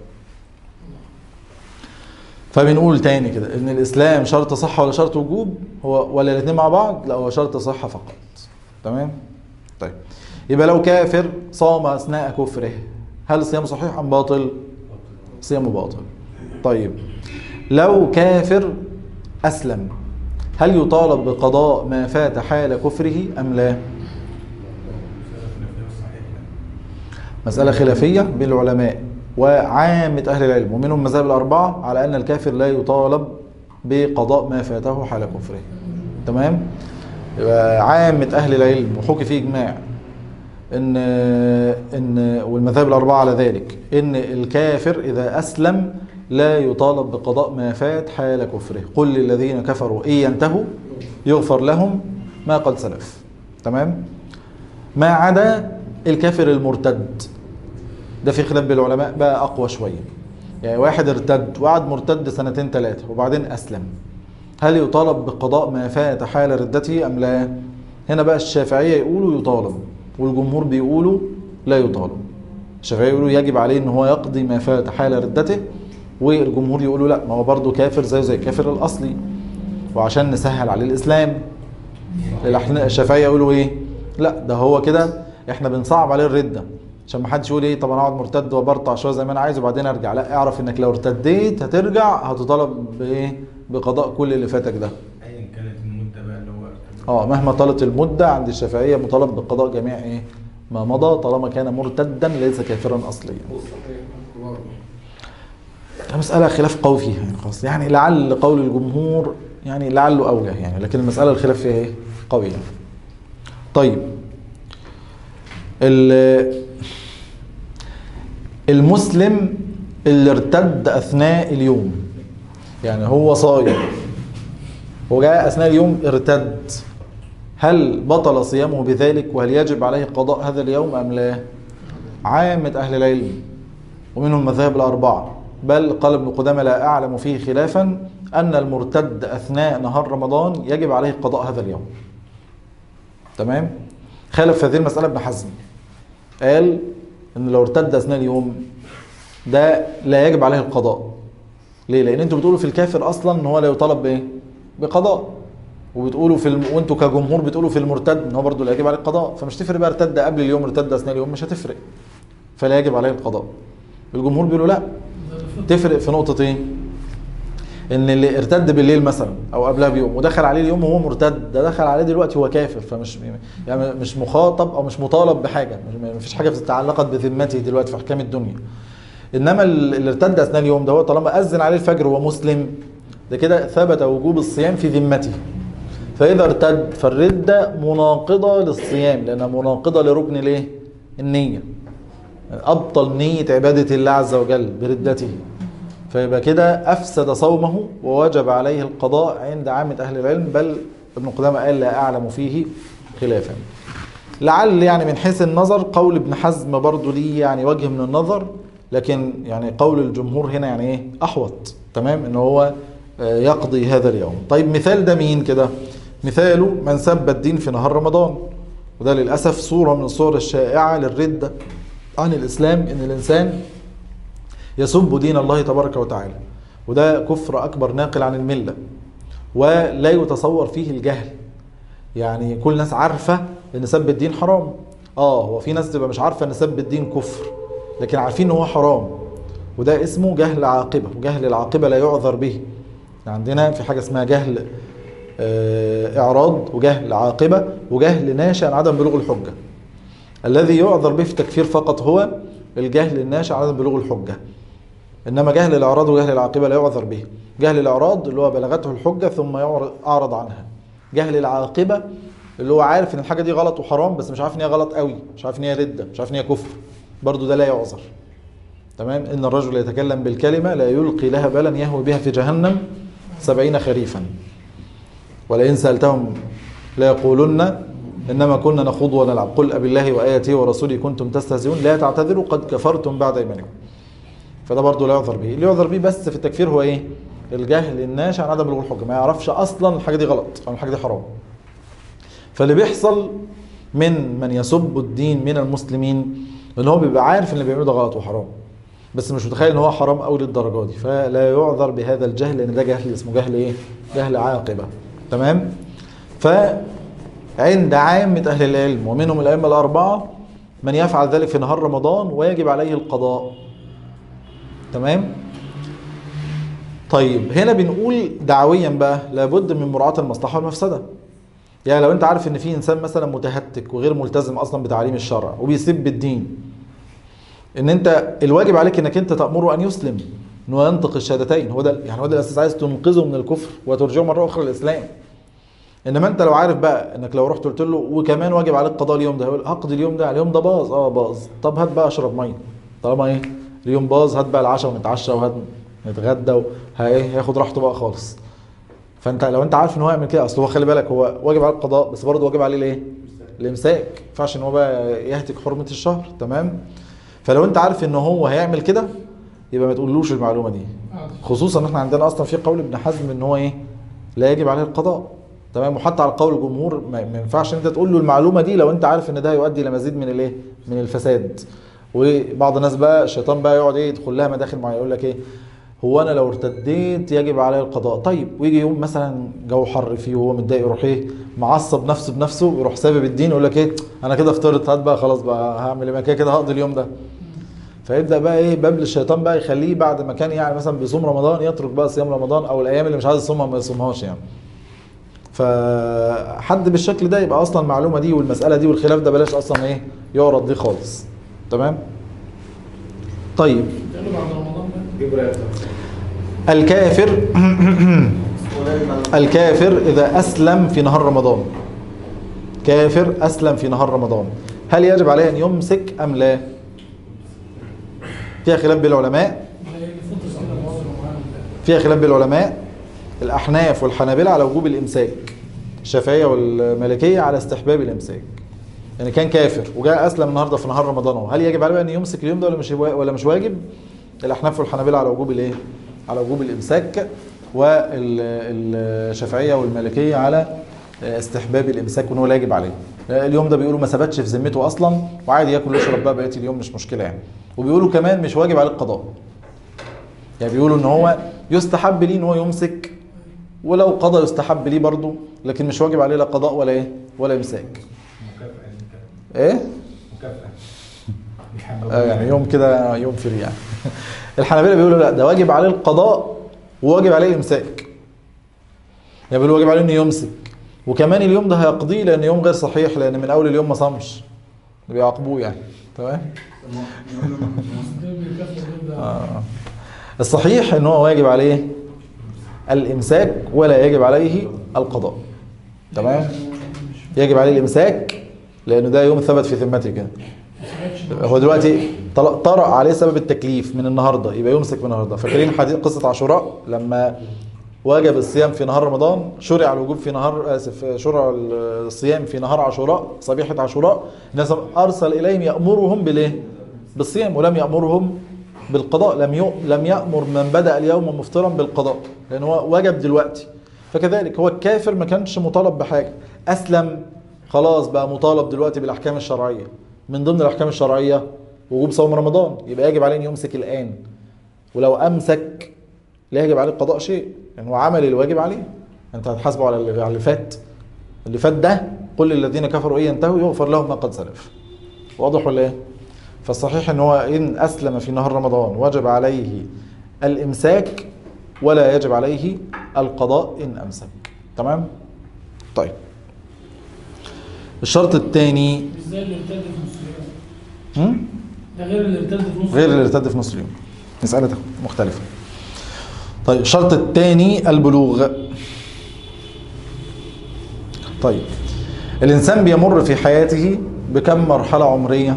فبنقول تاني كده ان الاسلام شرط صحه ولا شرط وجوب هو ولا الاثنين مع بعض لا هو شرط صحه فقط تمام طيب يبقى لو كافر صام اثناء كفره هل صيامه صحيح ام باطل صيامه باطل طيب لو كافر اسلم هل يطالب بقضاء ما فات حال كفره ام لا مسألة خلافية بين العلماء وعامة أهل العلم ومنهم المذاهب الأربعة على أن الكافر لا يطالب بقضاء ما فاته حال كفره تمام يبقى عامة أهل العلم وحكي فيه إجماع ان ان والمذاهب الاربعه على ذلك ان الكافر اذا اسلم لا يطالب بقضاء ما فات حال كفره قل للذين كفروا ان ينتهوا يغفر لهم ما قد سلف تمام ما عدا الكافر المرتد ده في خلاف بين العلماء بقى اقوى شويه يعني واحد ارتد وقعد مرتد سنتين ثلاثه وبعدين اسلم هل يطالب بقضاء ما فات حال ردته ام لا هنا بقى الشافعيه يقولوا يطالب والجمهور بيقولوا لا يطالب الشافعيه يقولوا يجب عليه ان هو يقضي ما فات حال ردته والجمهور يقولوا لا ما هو برضه كافر زيه زي الكافر الاصلي وعشان نسهل عليه الاسلام الأحنا- الشافعيه يقولوا ايه لا ده هو كده احنا بنصعب عليه الرده عشان ما حدش يقول ايه طب انا اقعد مرتد وبرطع شويه زي ما انا عايز وبعدين ارجع لا اعرف انك لو ارتديت هترجع هتطالب بايه بقضاء كل اللي فاتك ده
ايا كانت المده بقى اللي هو
اه مهما طالت المدة عند الشافعية مطالب بقضاء جميع ايه ما مضى طالما كان مرتدا ليس كافرا اصليا ده مسألة خلاف قوي فيها يعني خلاص يعني لعل قول الجمهور يعني لعله أوجه يعني لكن المسألة الخلاف فيها ايه قوي يعني. طيب ال- المسلم اللي ارتد أثناء اليوم يعني هو صايم وجاء أثناء اليوم ارتد هل بطل صيامه بذلك وهل يجب عليه قضاء هذا اليوم أم لا عامة أهل العلم ومنهم المذاهب الأربعة بل قال ابن قدامة لا أعلم فيه خلافا أن المرتد أثناء نهار رمضان يجب عليه قضاء هذا اليوم تمام خالف في هذه المسألة ابن حزم قال ان لو ارتد اثناء اليوم ده لا يجب عليه القضاء ليه لان انتوا بتقولوا في الكافر اصلا ان هو لا يطالب بايه بقضاء وبتقولوا في الم... وانتوا كجمهور بتقولوا في المرتد ان هو برضه لا يجب عليه القضاء فمش تفرق بقى ارتد قبل اليوم ارتد اثناء اليوم مش هتفرق فلا يجب عليه القضاء الجمهور بيقولوا لا تفرق في نقطة ايه ان اللي ارتد بالليل مثلا او قبلها بيوم ودخل عليه اليوم وهو مرتد ده دخل عليه دلوقتي هو كافر فمش يعني مش مخاطب او مش مطالب بحاجه مش مفيش حاجه تعلقت بذمته دلوقتي في احكام الدنيا انما اللي ارتد اثناء اليوم ده هو طالما اذن عليه الفجر وهو مسلم ده كده ثبت وجوب الصيام في ذمته فاذا ارتد فالرده مناقضه للصيام لانها مناقضه لركن الايه النيه ابطل نيه عباده الله عز وجل بردته فيبقى كده افسد صومه ووجب عليه القضاء عند عامه اهل العلم بل ابن قدامه قال لا اعلم فيه خلافا لعل يعني من حيث النظر قول ابن حزم برضو ليه يعني وجه من النظر لكن يعني قول الجمهور هنا يعني ايه احوط تمام ان هو آه، يقضي هذا اليوم طيب مثال ده مين كده مثاله من سب الدين في نهار رمضان وده للاسف صوره من الصور الشائعه للرده عن الاسلام ان الانسان يسب دين الله تبارك وتعالى وده كفر اكبر ناقل عن المله ولا يتصور فيه الجهل يعني كل الناس عارفه ان سب الدين حرام اه هو في ناس تبقى مش عارفه ان سب الدين كفر لكن عارفين ان هو حرام وده اسمه جهل عاقبه وجهل العاقبه لا يعذر به عندنا في حاجه اسمها جهل آه، اعراض وجهل عاقبه وجهل ناشئ عن عدم بلوغ الحجه الذي يعذر به في التكفير فقط هو الجهل الناشئ عن عدم بلوغ الحجه انما جهل الاعراض وجهل العاقبه لا يعذر به جهل الاعراض اللي هو بلغته الحجه ثم يعرض اعرض عنها جهل العاقبه اللي هو عارف ان الحاجه دي غلط وحرام بس مش عارف ان هي غلط قوي مش عارف ان هي رده مش عارف ان هي كفر برضو ده لا يعذر تمام ان الرجل يتكلم بالكلمه لا يلقي لها بالا يهوي بها في جهنم سبعين خريفا ولئن سالتهم ليقولن انما كنا نخوض ونلعب قل ابالله واياته ورسوله كنتم تستهزئون لا تعتذروا قد كفرتم بعد ايمانكم فده برضه لا يعذر به اللي يعذر به بس في التكفير هو ايه الجهل الناشئ عن عدم بلوغ الحجه ما يعرفش اصلا الحاجه دي غلط او الحاجه دي حرام فاللي بيحصل من من يسب الدين من المسلمين ان هو بيبقى عارف ان اللي بيعمله ده غلط وحرام بس مش متخيل ان هو حرام قوي للدرجه دي فلا يعذر بهذا الجهل لان ده جهل اسمه جهل ايه جهل عاقبه تمام فعند عامة أهل العلم ومنهم الأئمة الأربعة من يفعل ذلك في نهار رمضان ويجب عليه القضاء تمام طيب هنا بنقول دعويا بقى لابد من مراعاة المصلحة والمفسدة يعني لو انت عارف ان في انسان مثلا متهتك وغير ملتزم اصلا بتعليم الشرع وبيسب الدين ان انت الواجب عليك انك انت تامره ان يسلم انه ينطق الشهادتين هو ده يعني هو ده الاساس عايز تنقذه من الكفر وترجعه مره اخرى للاسلام انما انت لو عارف بقى انك لو رحت قلت له وكمان واجب عليك قضاء اليوم ده هيقول هقضي اليوم ده اليوم ده باظ اه باظ طب هات بقى اشرب ميه طالما ايه اليوم باظ هات بقى العشاء ونتعشى وهات نتغدى وهياخد راحته بقى خالص فانت لو انت عارف ان هو يعمل كده اصل هو خلي بالك هو واجب عليه القضاء بس برضه واجب عليه الايه؟ الامساك ما ينفعش ان هو بقى يهتك حرمه الشهر تمام؟ فلو انت عارف ان هو هيعمل كده يبقى ما تقولوش المعلومه دي خصوصا ان احنا عندنا اصلا في قول ابن حزم ان هو ايه؟ لا يجب عليه القضاء تمام وحتى على قول الجمهور ما ما ينفعش ان انت تقول له المعلومه دي لو انت عارف ان ده هيؤدي الى مزيد من الايه؟ من الفساد وبعض الناس بقى الشيطان بقى يقعد ايه يدخل لها مداخل معينه يقول لك ايه هو انا لو ارتديت يجب علي القضاء طيب ويجي يوم مثلا جو حر فيه وهو متضايق يروح ايه معصب نفسه بنفسه يروح سابب الدين يقول لك ايه انا كده فطرت هات بقى خلاص بقى هعمل ايه ما كده كده هقضي اليوم ده فيبدا بقى ايه باب للشيطان بقى يخليه بعد ما كان يعني مثلا بيصوم رمضان يترك بقى صيام رمضان او الايام اللي مش عايز يصومها ما يصومهاش يعني فحد بالشكل ده يبقى اصلا المعلومه دي والمساله دي والخلاف ده بلاش اصلا ايه يعرض ليه خالص تمام طيب
تعملوا بعد رمضان بقى
جيب رأيك
الكافر الكافر إذا أسلم في نهار رمضان كافر أسلم في نهار رمضان هل يجب عليه أن يمسك أم لا فيها خلاف بين العلماء
زي اللي فطس كده مواظب معانا
فيها خلاف بين العلماء الأحناف والحنابلة على وجوب الإمساك الشافعية والمالكية على استحباب الإمساك يعني كان كافر وجاء أسلم النهارده في نهار رمضان أهو. هل يجب عليه أن يمسك اليوم ده ولا مش ولا مش واجب؟ الأحناف والحنابلة على وجوب الإيه؟ على وجوب الإمساك والشافعية والمالكية على استحباب الإمساك وإن هو لا يجب عليه. اليوم ده بيقولوا ما ثبتش في ذمته أصلا وعادي ياكل ويشرب بقى بقية اليوم مش مشكلة يعني. وبيقولوا كمان مش واجب عليه القضاء. يعني بيقولوا ان هو يستحب ليه ان هو يمسك ولو قضى يستحب ليه برضه لكن مش واجب عليه لا قضاء ولا ايه ولا امساك
مكافأة المكافأة
ايه
مكافأة بيحب
آه يعني يوم كده يوم فري يعني الحنابلة بيقولوا لا ده واجب عليه القضاء وواجب عليه الامساك يعني بيقولوا واجب عليه انه يمسك وكمان اليوم ده هيقضيه لان يوم غير صحيح لان من اول اليوم ما صامش بيعاقبوه يعني تمام
ده بيكافئ اليوم ده
آه. الصحيح ان هو واجب عليه الامساك ولا يجب عليه القضاء تمام يجب عليه الامساك لانه ده يوم ثبت في ذمته كده هو دلوقتي طل- طرأ عليه سبب التكليف من النهارده يبقى يمسك من النهارده فاكرين حديث قصه عاشوراء لما وجب الصيام في نهار رمضان شرع الوجوب في نهار اسف شرع الصيام في نهار عاشوراء صبيحه عاشوراء الناس ارسل اليهم يامرهم بالايه بالصيام ولم يامرهم بالقضاء لم يؤ- لم يامر من بدا اليوم مفطرا بالقضاء لان هو وجب دلوقتي فكذلك هو الكافر ما كانش مطالب بحاجه اسلم خلاص بقى مطالب دلوقتي بالاحكام الشرعيه من ضمن الاحكام الشرعيه وجوب صوم رمضان يبقى يجب عليه ان يمسك الان ولو امسك لا يجب عليه قضاء شيء لان هو عمل الواجب عليه انت هتحاسبه على اللي على اللي فات اللي فات ده قل للذين كفروا ان ينتهوا يغفر لهم ما قد سلف واضح ولا ايه فالصحيح ان هو ان اسلم في نهار رمضان وجب عليه الامساك ولا يجب عليه القضاء ان امسك تمام طيب الشرط الثاني
مش زي اللي ارتد في نص اليوم ده غير اللي ارتد في نص
غير اللي
اليوم.
ارتد في نص اليوم مسألة مختلفة طيب الشرط الثاني البلوغ طيب الإنسان بيمر في حياته بكم مرحلة عمرية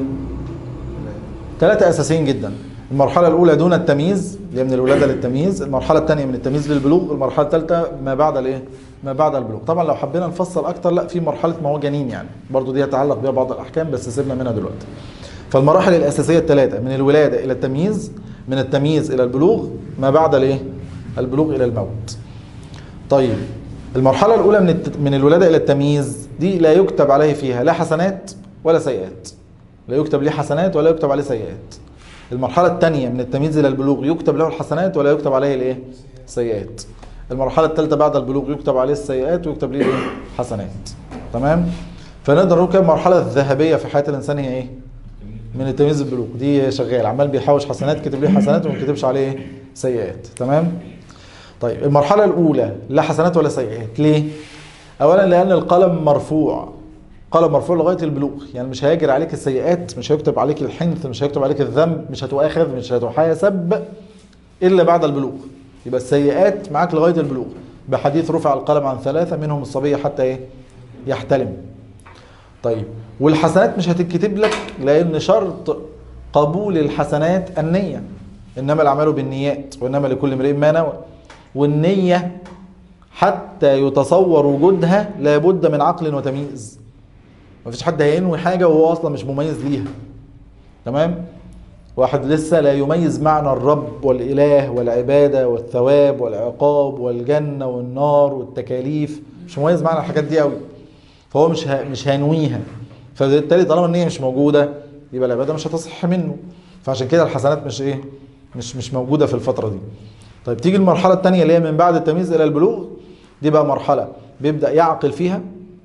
ثلاثة أساسيين جدا المرحلة الأولى دون التمييز اللي هي من الولادة للتمييز المرحلة الثانية من التمييز للبلوغ المرحلة الثالثة ما بعد الإيه ما بعد البلوغ طبعا لو حبينا نفصل أكتر لا في مرحلة ما هو جنين يعني برضو دي يتعلق بها بعض الأحكام بس سيبنا منها دلوقتي فالمراحل الأساسية الثلاثة من الولادة إلى التمييز من التمييز إلى البلوغ ما بعد الإيه البلوغ إلى الموت طيب المرحلة الأولى من الت... من الولادة إلى التمييز دي لا يكتب عليه فيها لا حسنات ولا سيئات لا يكتب ليه حسنات ولا يكتب عليه سيئات المرحلة الثانية من التمييز إلى البلوغ يكتب له الحسنات ولا يكتب عليه الإيه؟ سيئات المرحلة الثالثة بعد البلوغ يكتب عليه السيئات ويكتب ليه الإيه؟ حسنات تمام؟ فنقدر نقول كده المرحلة الذهبية في حياة الإنسان هي إيه؟ من التمييز البلوغ دي شغال عمال بيحوش حسنات كتب ليه حسنات وما كتبش عليه إيه؟ سيئات تمام؟ طيب المرحلة الأولى لا حسنات ولا سيئات ليه؟ أولا لأن القلم مرفوع قلم مرفوع لغاية البلوغ يعني مش هيجري عليك السيئات مش هيكتب عليك الحنث مش هيكتب عليك الذنب مش هتؤاخذ مش هتحاسب إلا بعد البلوغ يبقى السيئات معاك لغاية البلوغ بحديث رفع القلم عن ثلاثة منهم الصبي حتى إيه؟ يحتلم طيب والحسنات مش هتتكتب لك لأن شرط قبول الحسنات النية إنما الأعمال بالنيات وإنما لكل امرئ ما نوى والنية حتى يتصور وجودها لابد من عقل وتمييز مفيش حد هينوي حاجة وهو أصلا مش مميز ليها تمام واحد لسه لا يميز معنى الرب والإله والعبادة والثواب والعقاب والجنة والنار والتكاليف مش مميز معنى الحاجات دي قوي فهو مش ه... مش هينويها فبالتالي طالما النية مش موجودة يبقى العبادة مش هتصح منه فعشان كده الحسنات مش ايه مش مش موجودة في الفترة دي طيب تيجي المرحلة الثانية اللي هي من بعد التمييز إلى البلوغ دي بقى مرحلة بيبدأ يعقل فيها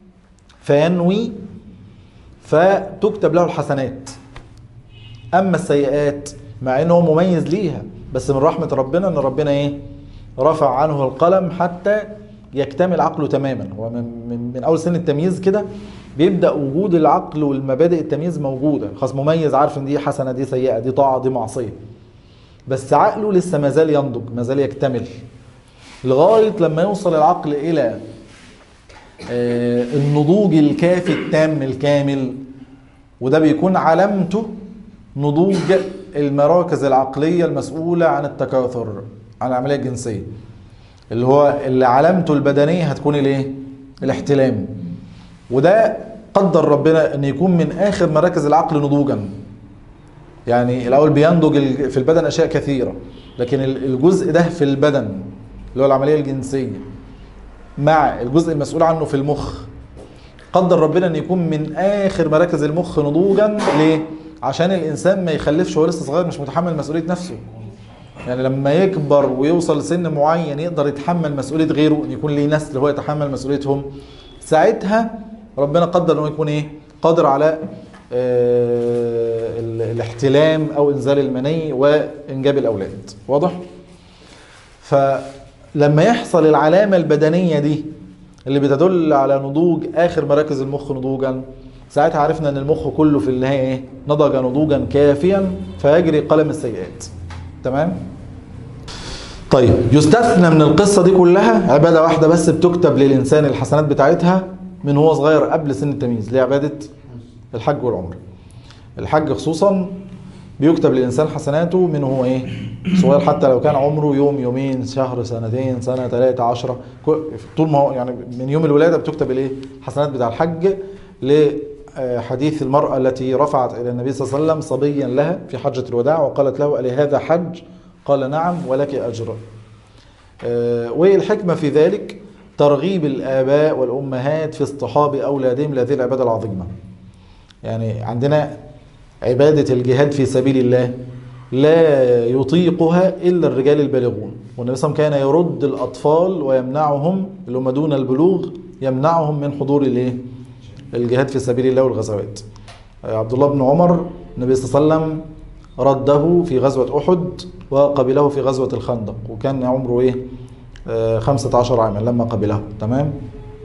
فينوي فتكتب له الحسنات أما السيئات مع إنه هو مميز ليها بس من رحمة ربنا إن ربنا إيه رفع عنه القلم حتى يكتمل عقله تماما هو من, من, من أول سن التمييز كده بيبدأ وجود العقل والمبادئ التمييز موجودة خلاص مميز عارف إن دي حسنة دي سيئة دي طاعة دي معصية بس عقله لسه ما زال ينضج ما زال يكتمل لغايه لما يوصل العقل الى آه، النضوج الكافي التام الكامل وده بيكون علامته نضوج المراكز العقليه المسؤوله عن التكاثر عن العمليه الجنسيه اللي هو اللي علامته البدنيه هتكون الايه الاحتلام وده قدر ربنا ان يكون من اخر مراكز العقل نضوجا يعني الاول بينضج ال- في البدن اشياء كثيره لكن ال- الجزء ده في البدن اللي هو العمليه الجنسيه مع الجزء المسؤول عنه في المخ قدر ربنا ان يكون من اخر مراكز المخ نضوجا ليه عشان الانسان ما يخلفش وهو لسه صغير مش متحمل مسؤوليه نفسه يعني لما يكبر ويوصل لسن معين يقدر يتحمل مسؤوليه غيره ان يكون ليه نسل هو يتحمل مسؤوليتهم ساعتها ربنا قدر انه يكون ايه قادر على آه، ال- الاحتلام او انزال المني وانجاب الاولاد واضح فلما يحصل العلامه البدنيه دي اللي بتدل على نضوج اخر مراكز المخ نضوجا ساعتها عرفنا ان المخ كله في النهايه ايه نضج نضوجا كافيا فيجري قلم السيئات تمام طيب يستثنى من القصه دي كلها عباده واحده بس بتكتب للانسان الحسنات بتاعتها من هو صغير قبل سن التمييز اللي هي عباده الحج والعمره الحج خصوصا بيكتب للإنسان حسناته من هو إيه صغير حتى لو كان عمره يوم يومين شهر سنتين سنة ثلاثة عشرة كل- طول ما هو يعني من يوم الولادة بتكتب الإيه حسنات بتاع الحج لحديث المرأة التي رفعت إلى النبي صلى الله عليه وسلم صبيا لها في حجة الوداع وقالت له ألي هذا حج قال نعم ولك أجر آه، والحكمة في ذلك ترغيب الآباء والأمهات في اصطحاب أولادهم لهذه العبادة العظيمة يعني عندنا عبادة الجهاد في سبيل الله لا يطيقها إلا الرجال البالغون والنبي صلى الله عليه وسلم كان يرد الأطفال ويمنعهم اللي هم دون البلوغ يمنعهم من حضور الايه الجهاد في سبيل الله والغزوات آه، عبد الله بن عمر النبي صلى الله عليه وسلم رده في غزوة أحد وقبله في غزوة الخندق وكان عمره إيه آه، 15 عاما لما قبله تمام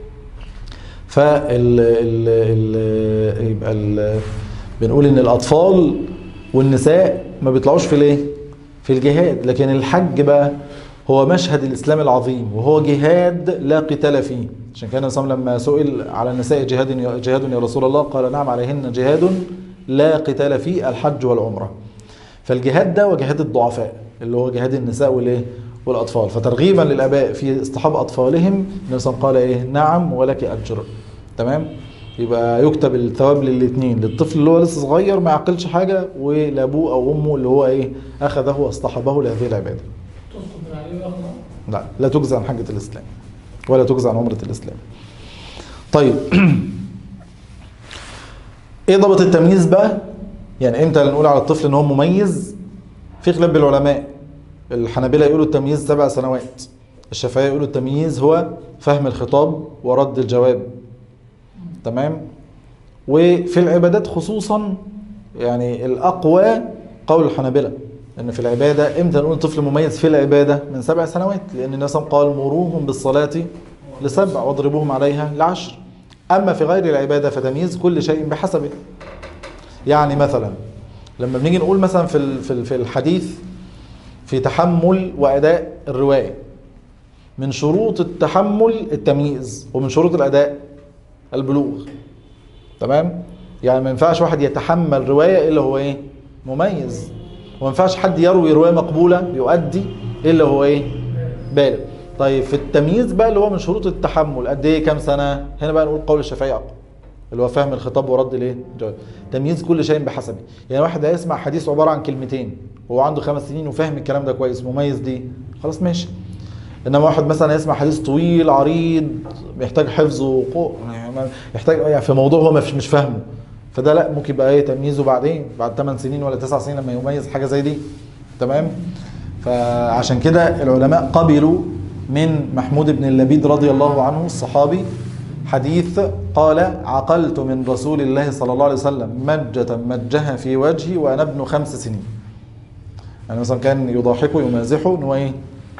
فال ال ال يبقى ال بنقول ان الاطفال والنساء ما بيطلعوش في الايه في الجهاد لكن الحج بقى هو مشهد الاسلام العظيم وهو جهاد لا قتال فيه عشان كان النبي لما سئل على النساء جهاد جهاد يا رسول الله قال نعم عليهن جهاد لا قتال فيه الحج والعمره فالجهاد ده وجهاد الضعفاء اللي هو جهاد النساء والايه والاطفال فترغيبا للاباء في اصطحاب اطفالهم النبي صلى الله عليه وسلم قال ايه نعم ولك اجر تمام يبقى يكتب الثواب للاثنين للطفل اللي هو لسه صغير ما يعقلش حاجه ولابوه او امه اللي هو ايه اخذه واصطحبه لهذه العباده
تسقط من عليه وياخد
لا لا تجزى عن حجه الاسلام ولا تجزى عن عمره الاسلام طيب ايه ضابط التمييز بقى يعني امتى نقول على الطفل ان هو مميز في خلاف بين العلماء الحنابلة يقولوا التمييز سبع سنوات الشافعية يقولوا التمييز هو فهم الخطاب ورد الجواب تمام وفي العبادات خصوصا يعني الأقوى قول الحنابلة ان في العبادة امتى نقول طفل مميز في العبادة من سبع سنوات لان النبي صلى الله عليه وسلم قال مروهم بالصلاة لسبع واضربوهم عليها لعشر اما في غير العبادة فتمييز كل شيء بحسبه يعني مثلا لما بنيجي نقول مثلا في ال- في ال- في الحديث في تحمل واداء الروايه من شروط التحمل التمييز ومن شروط الاداء البلوغ تمام يعني ما ينفعش واحد يتحمل روايه الا هو ايه مميز وما ينفعش حد يروي روايه مقبوله يؤدي الا هو ايه بالغ طيب في التمييز بقى اللي هو من شروط التحمل قد ايه كام سنه هنا بقى نقول قول الشافعي اقوى اللي هو فهم الخطاب ورد الايه الجواب تمييز كل شيء بحسبه يعني واحد هيسمع حديث عباره عن كلمتين وهو عنده خمس سنين وفاهم الكلام ده كويس مميز دي خلاص ماشي انما واحد مثلا يسمع حديث طويل عريض بيحتاج حفظ وقوة يعني ما- يحتاج يعني في موضوع هو مش مش فاهمه فده لا ممكن يبقى ايه تمييزه بعدين بعد 8 سنين ولا 9 سنين لما يميز حاجه زي دي تمام فعشان كده العلماء قبلوا من محمود بن اللبيد رضي الله عنه الصحابي حديث قال عقلت من رسول الله صلى الله عليه وسلم مجة مجها في وجهي وانا ابن خمس سنين يعني مثلا كان يضاحكه يمازحه ان هو ايه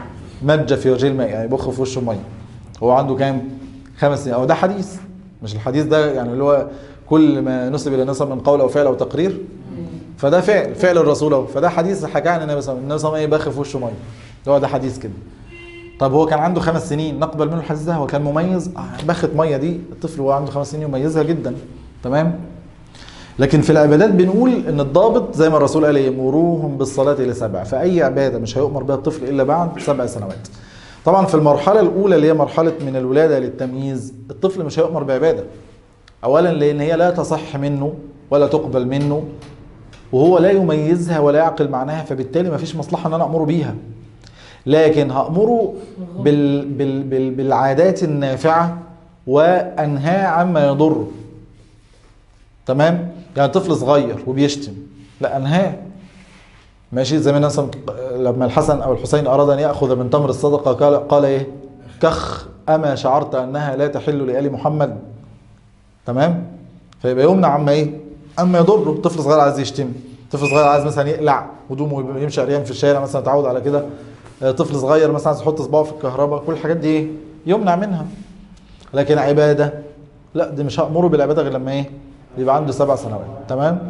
مج في وجه الماء يعني بخ في وشه ميه هو عنده كام خمس سنين او ده حديث مش الحديث ده يعني اللي هو كل ما نسب الى الناس من قول او فعل او تقرير فده فعل فعل الرسول اهو فده حديث حكى عن النبي صلى الله عليه وسلم النبي صلى الله عليه وسلم ايه بخ في وشه ميه هو ده حديث كده طب هو كان عنده خمس سنين نقبل منه الحديث ده هو كان مميز آه، بخت ميه دي الطفل وهو عنده خمس سنين يميزها جدا تمام لكن في العبادات بنقول ان الضابط زي ما الرسول قال ايه مروهم بالصلاه لسبع فاي عباده مش هيؤمر بها الطفل الا بعد سبع سنوات طبعا في المرحله الاولى اللي هي مرحله من الولاده للتمييز الطفل مش هيؤمر بعباده اولا لان هي لا تصح منه ولا تقبل منه وهو لا يميزها ولا يعقل معناها فبالتالي ما فيش مصلحه ان انا امره بيها لكن هامره بال بال بال بالعادات النافعه وانهاه عما يضره تمام يعني طفل صغير وبيشتم لا انهاه ماشي زي ما الناس لما الحسن او الحسين اراد ان ياخذ من تمر الصدقه قال قال ايه كخ اما شعرت انها لا تحل لال محمد تمام فيبقى يمنع عما ايه اما يضره طفل صغير عايز يشتم طفل صغير عايز مثلا يقلع هدومه ويبقى يمشي عريان في الشارع مثلا اتعود على كده آه، طفل صغير مثلا عايز يحط صباعه في الكهرباء كل الحاجات دي ايه يمنع منها لكن عباده لا دي مش هامره بالعباده غير لما ايه يبقى عنده سبع سنوات تمام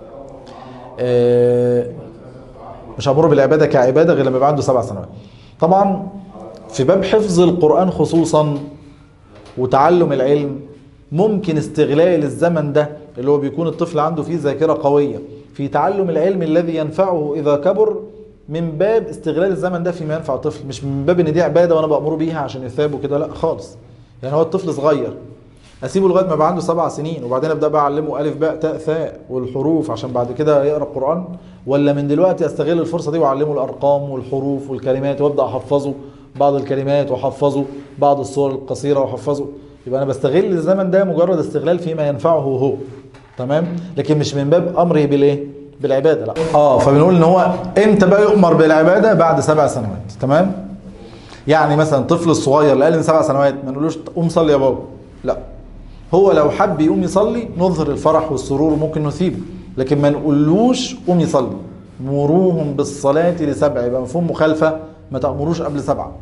آه، مش هامره بالعباده كعباده غير لما يبقى عنده سبع سنوات طبعا في باب حفظ القران خصوصا وتعلم العلم ممكن استغلال الزمن ده اللي هو بيكون الطفل عنده فيه ذاكره قويه في تعلم العلم الذي ينفعه اذا كبر من باب استغلال الزمن ده فيما ينفع الطفل مش من باب ان دي عباده وانا بامره بيها عشان يثاب وكده لا خالص يعني هو الطفل صغير اسيبه لغايه ما يبقى عنده سبع سنين وبعدين ابدا بقى اعلمه الف باء تاء ثاء والحروف عشان بعد كده يقرا قران ولا من دلوقتي استغل الفرصه دي واعلمه الارقام والحروف والكلمات وابدا احفظه بعض الكلمات واحفظه بعض الصور القصيره واحفظه يبقى انا بستغل الزمن ده مجرد استغلال فيما ينفعه هو تمام لكن مش من باب امره بالايه بالعباده لا اه فبنقول ان هو امتى بقى يؤمر بالعباده بعد سبع سنوات تمام يعني مثلا الطفل الصغير اللي اقل من سبع سنوات ما نقولوش قوم صلي يا بابا لا هو لو حب يقوم يصلي نظهر الفرح والسرور وممكن نثيبه لكن ما نقولوش قوم يصلي مروهم بالصلاة لسبع يبقى مفهوم مخالفة ما تأمروش قبل سبعة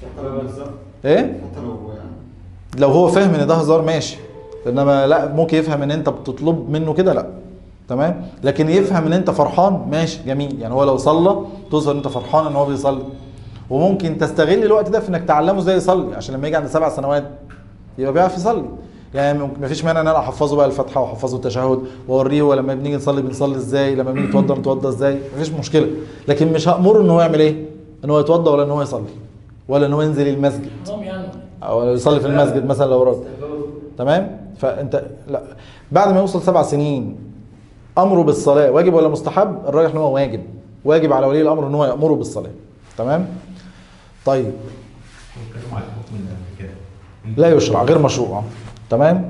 ايه
حتى لو يعني
لو هو فاهم ان ده هزار ماشي انما لا ممكن يفهم ان انت بتطلب منه كده لا تمام لكن يفهم ان انت فرحان ماشي جميل يعني هو لو صلى تظهر ان انت فرحان ان هو بيصلي وممكن تستغل الوقت ده في انك تعلمه ازاي يصلي عشان لما يجي عند سبع سنوات يبقى بيعرف يصلي يعني ممكن- مفيش مانع ان انا احفظه بقى الفاتحه واحفظه التشهد واوريه ولما بنيجي نصلي بنصلي ازاي لما بنيجي نتوضى نتوضى ازاي مفيش مشكله لكن مش هامره ان هو يعمل ايه ان هو يتوضى ولا ان هو يصلي ولا ان هو ينزل المسجد
حرام يعني
او يصلي في المسجد مثلا لو رد تمام فانت لا بعد ما يوصل سبع سنين امره بالصلاه واجب ولا مستحب الراجح ان هو واجب واجب على ولي الامر ان هو يامره بالصلاه تمام طيب
بيتكلموا على الحكم اللي قبل كده
لا يشرع غير مشروع تمام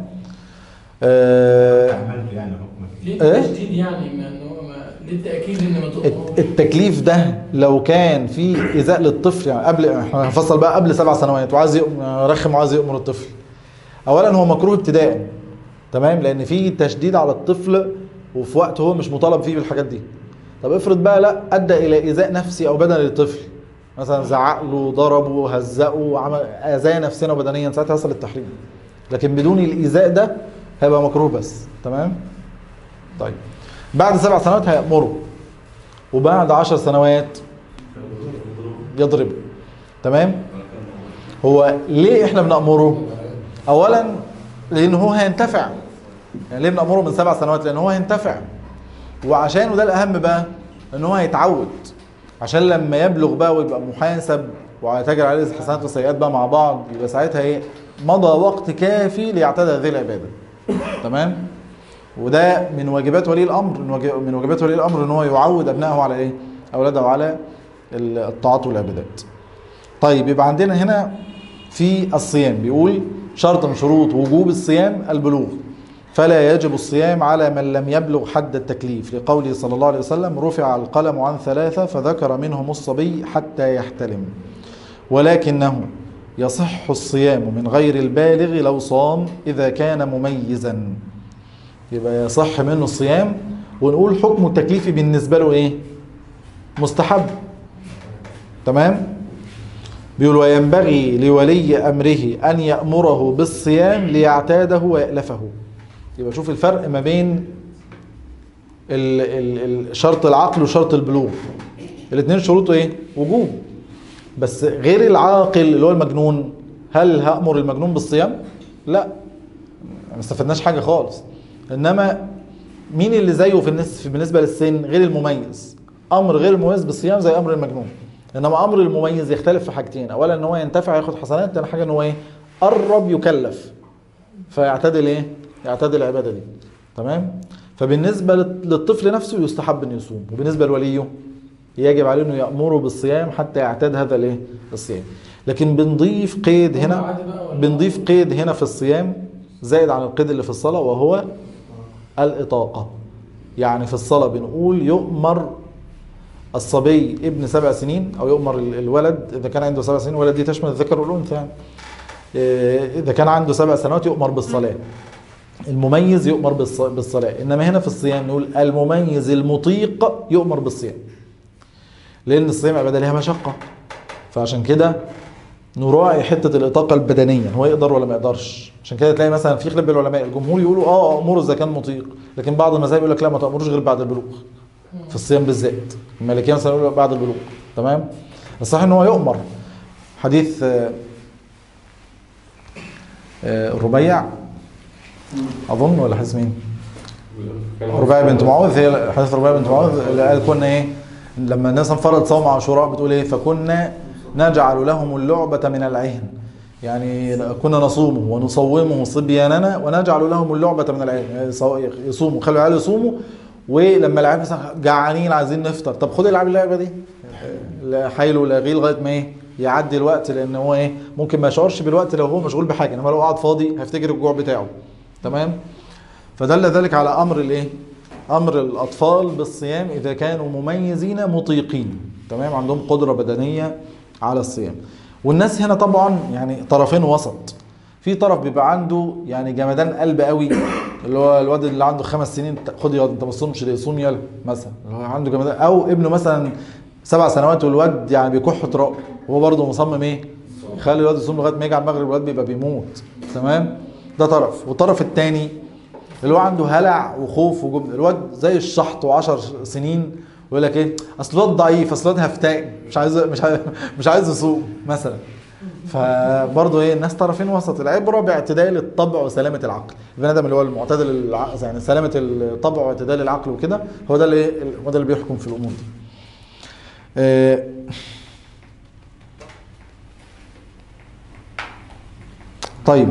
آه
عملت يعني حكم
ليه
إيه؟
التشديد يعني ما إن هو ما ليه التاكيد ان ما
الت-
تؤمرش
التكليف ده لو كان في ايذاء للطفل يعني قبل احنا هنفصل بقى قبل سبع سنوات وعايز يؤم- رخم وعايز يامر الطفل اولا هو مكروه ابتداء تمام لان في تشديد على الطفل وفي وقت هو مش مطالب فيه بالحاجات دي طب افرض بقى لا ادى الى ايذاء نفسي او بدني للطفل مثلا زعق له ضربه هزقه عمل اذاه نفسيا وبدنيا ساعتها يحصل التحريم لكن بدون الايذاء ده هيبقى مكروه بس تمام طيب بعد سبع سنوات هيأمره وبعد عشر سنوات يضرب تمام هو ليه احنا بنأمره اولا لان هو هينتفع يعني ليه بنأمره من سبع سنوات لان هو هينتفع وعشان وده الاهم بقى ان هو هيتعود عشان لما يبلغ بقى ويبقى محاسب وهيتاجر عليه الحسنات والسيئات بقى مع بعض يبقى ساعتها ايه مضى وقت كافي ليعتاد هذه العباده تمام وده من واجبات ولي الامر من واجب- من واجبات ولي الامر ان هو يعود ابنائه على ايه اولاده على ال- الطاعات والعبادات طيب يبقى عندنا هنا في الصيام بيقول شرط من شروط وجوب الصيام البلوغ فلا يجب الصيام على من لم يبلغ حد التكليف لقوله صلى الله عليه وسلم رفع القلم عن ثلاثة فذكر منهم الصبي حتى يحتلم ولكنه يصح الصيام من غير البالغ لو صام إذا كان مميزا يبقى يصح منه الصيام ونقول حكم التكليف بالنسبة له ايه مستحب تمام بيقول وينبغي لولي أمره أن يأمره بالصيام ليعتاده ويألفه يبقى شوف الفرق ما بين ال ال ال شرط العقل وشرط البلوغ الاثنين شروطه ايه وجوب بس غير العاقل اللي هو المجنون هل هأمر المجنون بالصيام لا ما استفدناش حاجه خالص انما مين اللي زيه في النس بالنسبه للسن غير المميز امر غير المميز بالصيام زي امر المجنون انما امر المميز يختلف في حاجتين اولا ان هو ينتفع ياخد حسنات تاني حاجه ان هو ايه قرب يكلف فيعتدل ايه يعتدل العباده دي تمام فبالنسبه لل- للطفل نفسه يستحب انه يصوم وبالنسبه لوليه يجب عليه انه يامره بالصيام حتى يعتاد هذا الايه الصيام لكن بنضيف قيد هنا
عادي بقى ولا-
بنضيف قيد هنا في الصيام زائد عن القيد اللي في الصلاة وهو الإطاقة يعني في الصلاة بنقول يؤمر الصبي ابن سبع سنين أو يؤمر ال- الولد إذا كان عنده سبع سنين الولد دي تشمل الذكر والأنثى يعني إيه، إذا كان عنده سبع سنوات يؤمر بالصلاة المميز يؤمر بالص- بالصلاة إنما هنا في الصيام نقول المميز المطيق يؤمر بالصيام لأن الصيام عبادة لها مشقة فعشان كده نراعي حته الاطاقه البدنيه هو يقدر ولا ما يقدرش عشان كده تلاقي مثلا في خلاف بين العلماء الجمهور يقولوا اه امره اذا كان مطيق لكن بعض المذاهب يقول لك لا ما تامروش غير بعد البلوغ في الصيام بالذات المالكيه مثلا يقولوا بعد البلوغ تمام الصحيح ان هو يؤمر حديث آه، آه، الربيع اظن ولا حديث مين ربيع بنت معوذ هي حديث ربيع بنت معوذ اللي قال كنا ايه لما الناس فرض صوم عاشوراء بتقول ايه فكنا نجعل لهم اللعبة من العهن يعني كنا نصومه ونصومه صبياننا ونجعل لهم اللعبة من العهن يعني يصو- يصوموا خلوا العيال يصوموا ولما العيال مثلا جعانين عايزين نفطر طب خد العب اللعبة دي لا حايله لاغيه لغايه ما ايه يعدي الوقت لان هو ايه ممكن ما يشعرش بالوقت لو هو مشغول بحاجه انما لو قاعد فاضي هيفتكر الجوع بتاعه تمام فدل ذلك على امر الايه امر الاطفال بالصيام اذا كانوا مميزين مطيقين تمام عندهم قدره بدنيه على الصيام والناس هنا طبعا يعني طرفين وسط في طرف بيبقى عنده يعني جمدان قلب قوي اللي هو الواد اللي عنده خمس سنين خد يا واد انت ما تصومش ليه صوم يلا مثلا اللي هو عنده جمدان او ابنه مثلا سبع سنوات والواد يعني بيكح تراب هو برضه مصمم ايه خلي الواد يصوم لغايه ما يجي على المغرب الواد بيبقى بيموت تمام ده طرف والطرف الثاني اللي هو عنده هلع وخوف وجبن الواد زي الشحط وعشر سنين ويقول لك ايه اصل الواد ضعيف اصل الواد هفتان مش عايز مش عايز مش عايز يصوم مثلا فبرضه ايه الناس طرفين وسط العبره باعتدال الطبع وسلامه العقل البني ادم اللي هو المعتدل الع... يعني سلامه الطبع واعتدال العقل وكده هو ده اللي هو ده اللي بيحكم في الامور دي آه، طيب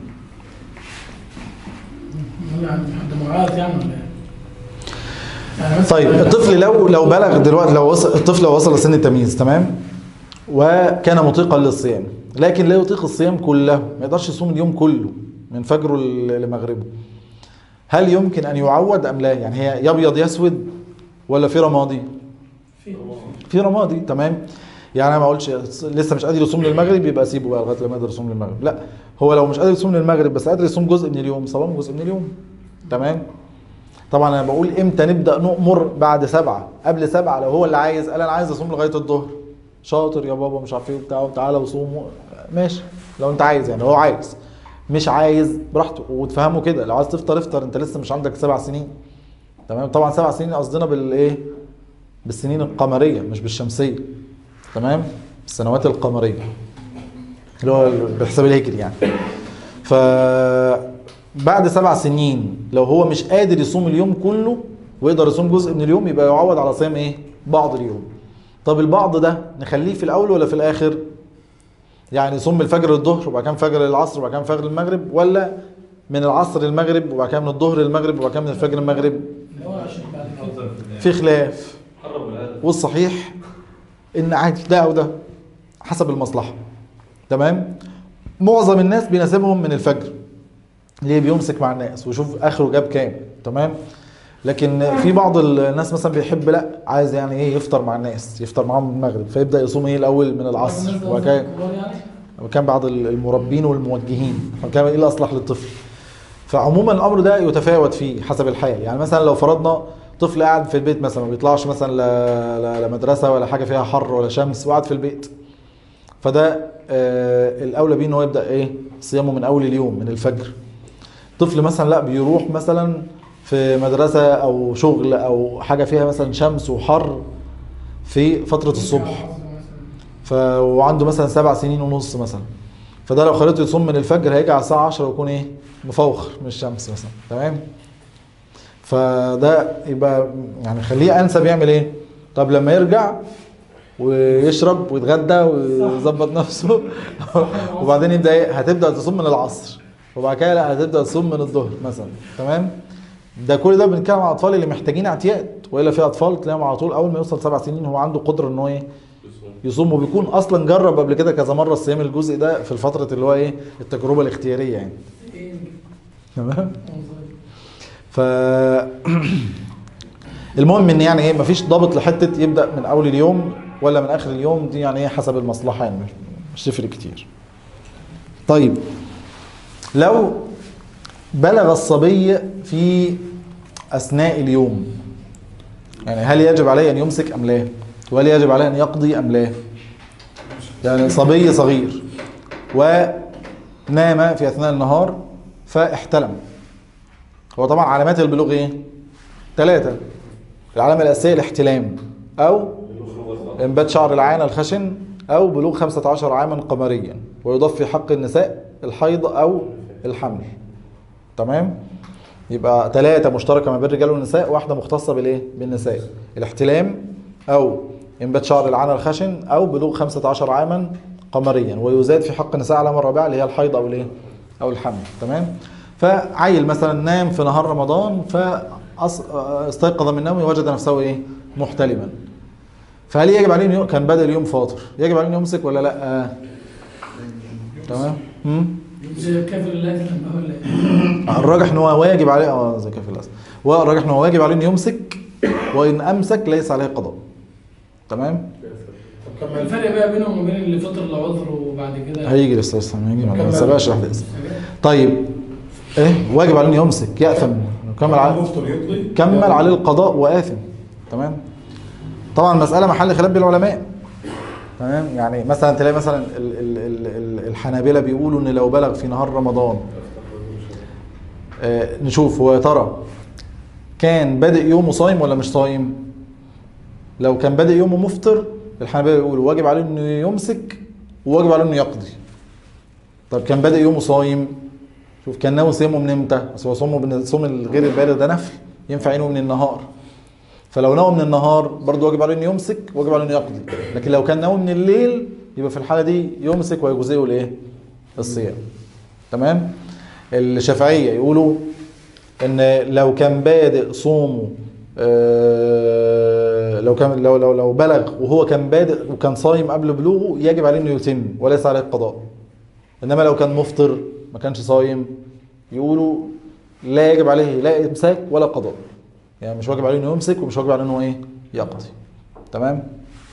ولا عند حد معاذ يعني ولا ايه؟ يعني مثلا
طيب الطفل لو لو بلغ دلوقتي لو وصل الطفل لو وصل لسن التمييز تمام وكان مطيقا للصيام لكن لا يطيق الصيام كله ما يقدرش يصوم اليوم كله من فجره ل- لمغربه هل يمكن ان يعود ام لا يعني هي يبيض يسود ولا في رمادي
في
في رمادي تمام يعني انا ما اقولش لسه مش قادر يصوم للمغرب يبقى سيبه بقى لغايه لما يقدر يصوم للمغرب لا هو لو مش قادر يصوم للمغرب بس قادر يصوم جزء من اليوم صوم جزء من اليوم تمام طبعا انا بقول امتى نبدا نؤمر بعد سبعه قبل سبعه لو هو اللي عايز قال انا عايز اصوم لغايه الظهر شاطر يا بابا مش عارف ايه وبتاع تعالى وصوم ماشي لو انت عايز يعني هو عايز مش عايز براحته وتفهمه كده لو عايز تفطر افطر انت لسه مش عندك سبع سنين تمام طبعا سبع سنين قصدنا بالايه بالسنين القمريه مش بالشمسيه تمام السنوات القمريه اللي هو بالحساب الهجري يعني ف بعد سبع سنين لو هو مش قادر يصوم اليوم كله ويقدر يصوم جزء من اليوم يبقى يعوض على صيام ايه بعض اليوم طب البعض ده نخليه في الاول ولا في الاخر يعني يصوم من الفجر للظهر وبعد كده فجر للعصر وبعد كده فجر للمغرب ولا من العصر للمغرب وبعد كده من الظهر للمغرب وبعد كده من الفجر للمغرب
اللي هو عشان بعد كده
في خلاف والصحيح ان عادي ده او ده حسب المصلحه تمام معظم الناس بيناسبهم من الفجر ليه بيمسك مع الناس ويشوف اخره جاب كام تمام لكن في بعض الناس مثلا بيحب لا عايز يعني ايه يفطر مع الناس يفطر معاهم المغرب فيبدا يصوم ايه الاول من العصر
الناس ده
وبعد كده
كبار يعني
وكان بعض المربين والموجهين وكان ايه الاصلح للطفل فعموما الامر ده يتفاوت فيه حسب الحال يعني مثلا لو فرضنا طفل قاعد في البيت مثلا ما بيطلعش مثلا لا- لا لمدرسه ولا حاجه فيها حر ولا شمس وقاعد في البيت فده آه الاولى بيه ان هو يبدا ايه صيامه من اول اليوم من الفجر طفل مثلا لا بيروح مثلا في مدرسه او شغل او حاجه فيها مثلا شمس وحر في فتره الصبح ف... وعنده مثلا سبع سنين ونص مثلا فده لو خليته يصوم من الفجر هيجي على الساعه 10 ويكون ايه مفوخر من الشمس مثلا تمام فده يبقى يعني خليه انسب يعمل ايه طب لما يرجع ويشرب ويتغدى ويظبط نفسه وبعدين يبدا ايه هتبدا تصوم من العصر وبعد كده لا هتبدا تصوم من الظهر مثلا تمام ده كل ده بنتكلم عن الاطفال اللي محتاجين اعتياد والا في اطفال تلاقيهم على طول اول ما يوصل سبع سنين هو عنده قدره ان هو ايه يصوم وبيكون اصلا جرب قبل كده كذا مره الصيام الجزء ده في الفتره اللي هو ايه التجربه الاختياريه يعني
ايه
تمام ف المهم ان يعني ايه مفيش ضابط لحته يبدا من اول اليوم ولا من اخر اليوم دي يعني ايه حسب المصلحه يعني مش- مش تفرق كتير طيب لو بلغ الصبي في اثناء اليوم يعني هل يجب عليه ان يمسك ام لا وهل يجب عليه ان يقضي ام لا يعني صبي صغير ونام في اثناء النهار فاحتلم هو طبعا علامات البلوغ ايه ثلاثة العلامة الأساسية الاحتلام أو انبات شعر العانة الخشن أو بلوغ 15 عاما قمريا ويضاف في حق النساء الحيض أو الحمل تمام يبقى ثلاثة مشتركة ما بين الرجال والنساء واحدة مختصة بالايه؟ بالنساء الاحتلام او انبات شعر العانة الخشن او بلوغ 15 عاما قمريا ويزاد في حق النساء علامة الرابعة اللي هي الحيض او الايه؟ او الحمل تمام؟ فعيل مثلا نام في نهار رمضان فاستيقظ من نومه وجد نفسه ايه؟ محتلما فهل يجب عليه إن يو- كان بدأ اليوم فاطر يجب عليه انه يمسك ولا لا؟ تمام؟ مم؟
زي كافر الله تنبه ولا ايه؟
الراجح ان هو واجب عليه اه زي كافي الاسد والراجح ان هو واجب عليه انه يمسك وان امسك ليس عليه قضاء تمام
طب الفرق بقى بينهم وبين اللي فطر العذر وبعد كده
هيجي الاستاذ سامي هيجي ما
كمل.
نسيبهاش واحده اسم طيب ايه واجب عليه انه يمسك ياثم كمل عليه
مفطر يقضي
كمل عليه القضاء واثم تمام طبعا مساله محل خلاف بين العلماء تمام يعني مثلا تلاقي مثلا ال- ال- ال- ال- الحنابلة بيقولوا ان لو بلغ في نهار رمضان آه، نشوف هو يا ترى كان بادئ يومه صايم ولا مش صايم لو كان بادئ يومه مفطر الحنابلة بيقولوا واجب عليه انه يمسك وواجب عليه انه يقضي طب كان بادئ يومه صايم شوف كان ناوي صيامه من امتى بس هو صومه من صوم الغير البالغ ده نفل ينفع ينوي من النهار فلو نوى من النهار برضه واجب عليه انه يمسك واجب عليه انه يقضي لكن لو كان نوى من الليل يبقى في الحاله دي يمسك ويجزئه الايه الصيام تمام الشافعيه يقولوا ان لو كان بادئ صومه آه، لو كان لو لو لو بلغ وهو كان بادئ وكان صايم قبل بلوغه يجب عليه انه يتم وليس عليه القضاء انما لو كان مفطر ما كانش صايم يقولوا لا يجب عليه لا امساك ولا قضاء يعني مش واجب عليه انه يمسك ومش واجب عليه انه ايه يقضي تمام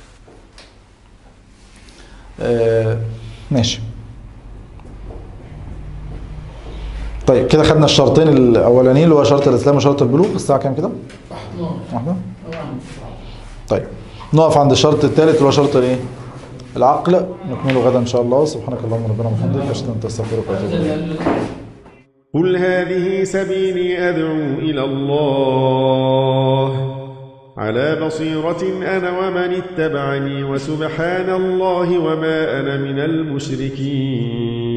آه ماشي طيب كده خدنا الشرطين الاولانيين اللي هو شرط الاسلام وشرط البلوغ الساعه كام كده
نعم
واحده
طبعا
طيب نقف عند الشرط الثالث اللي هو شرط الايه العقل نكمله غدا ان شاء الله سبحانك اللهم ربنا وبحمدك اشهد ان لا اله الا انت استغفرك واتوب اليك
قل هذه سبيلي أدعو إلى الله على بصيرة أنا ومن اتبعني وسبحان الله وما أنا من المشركين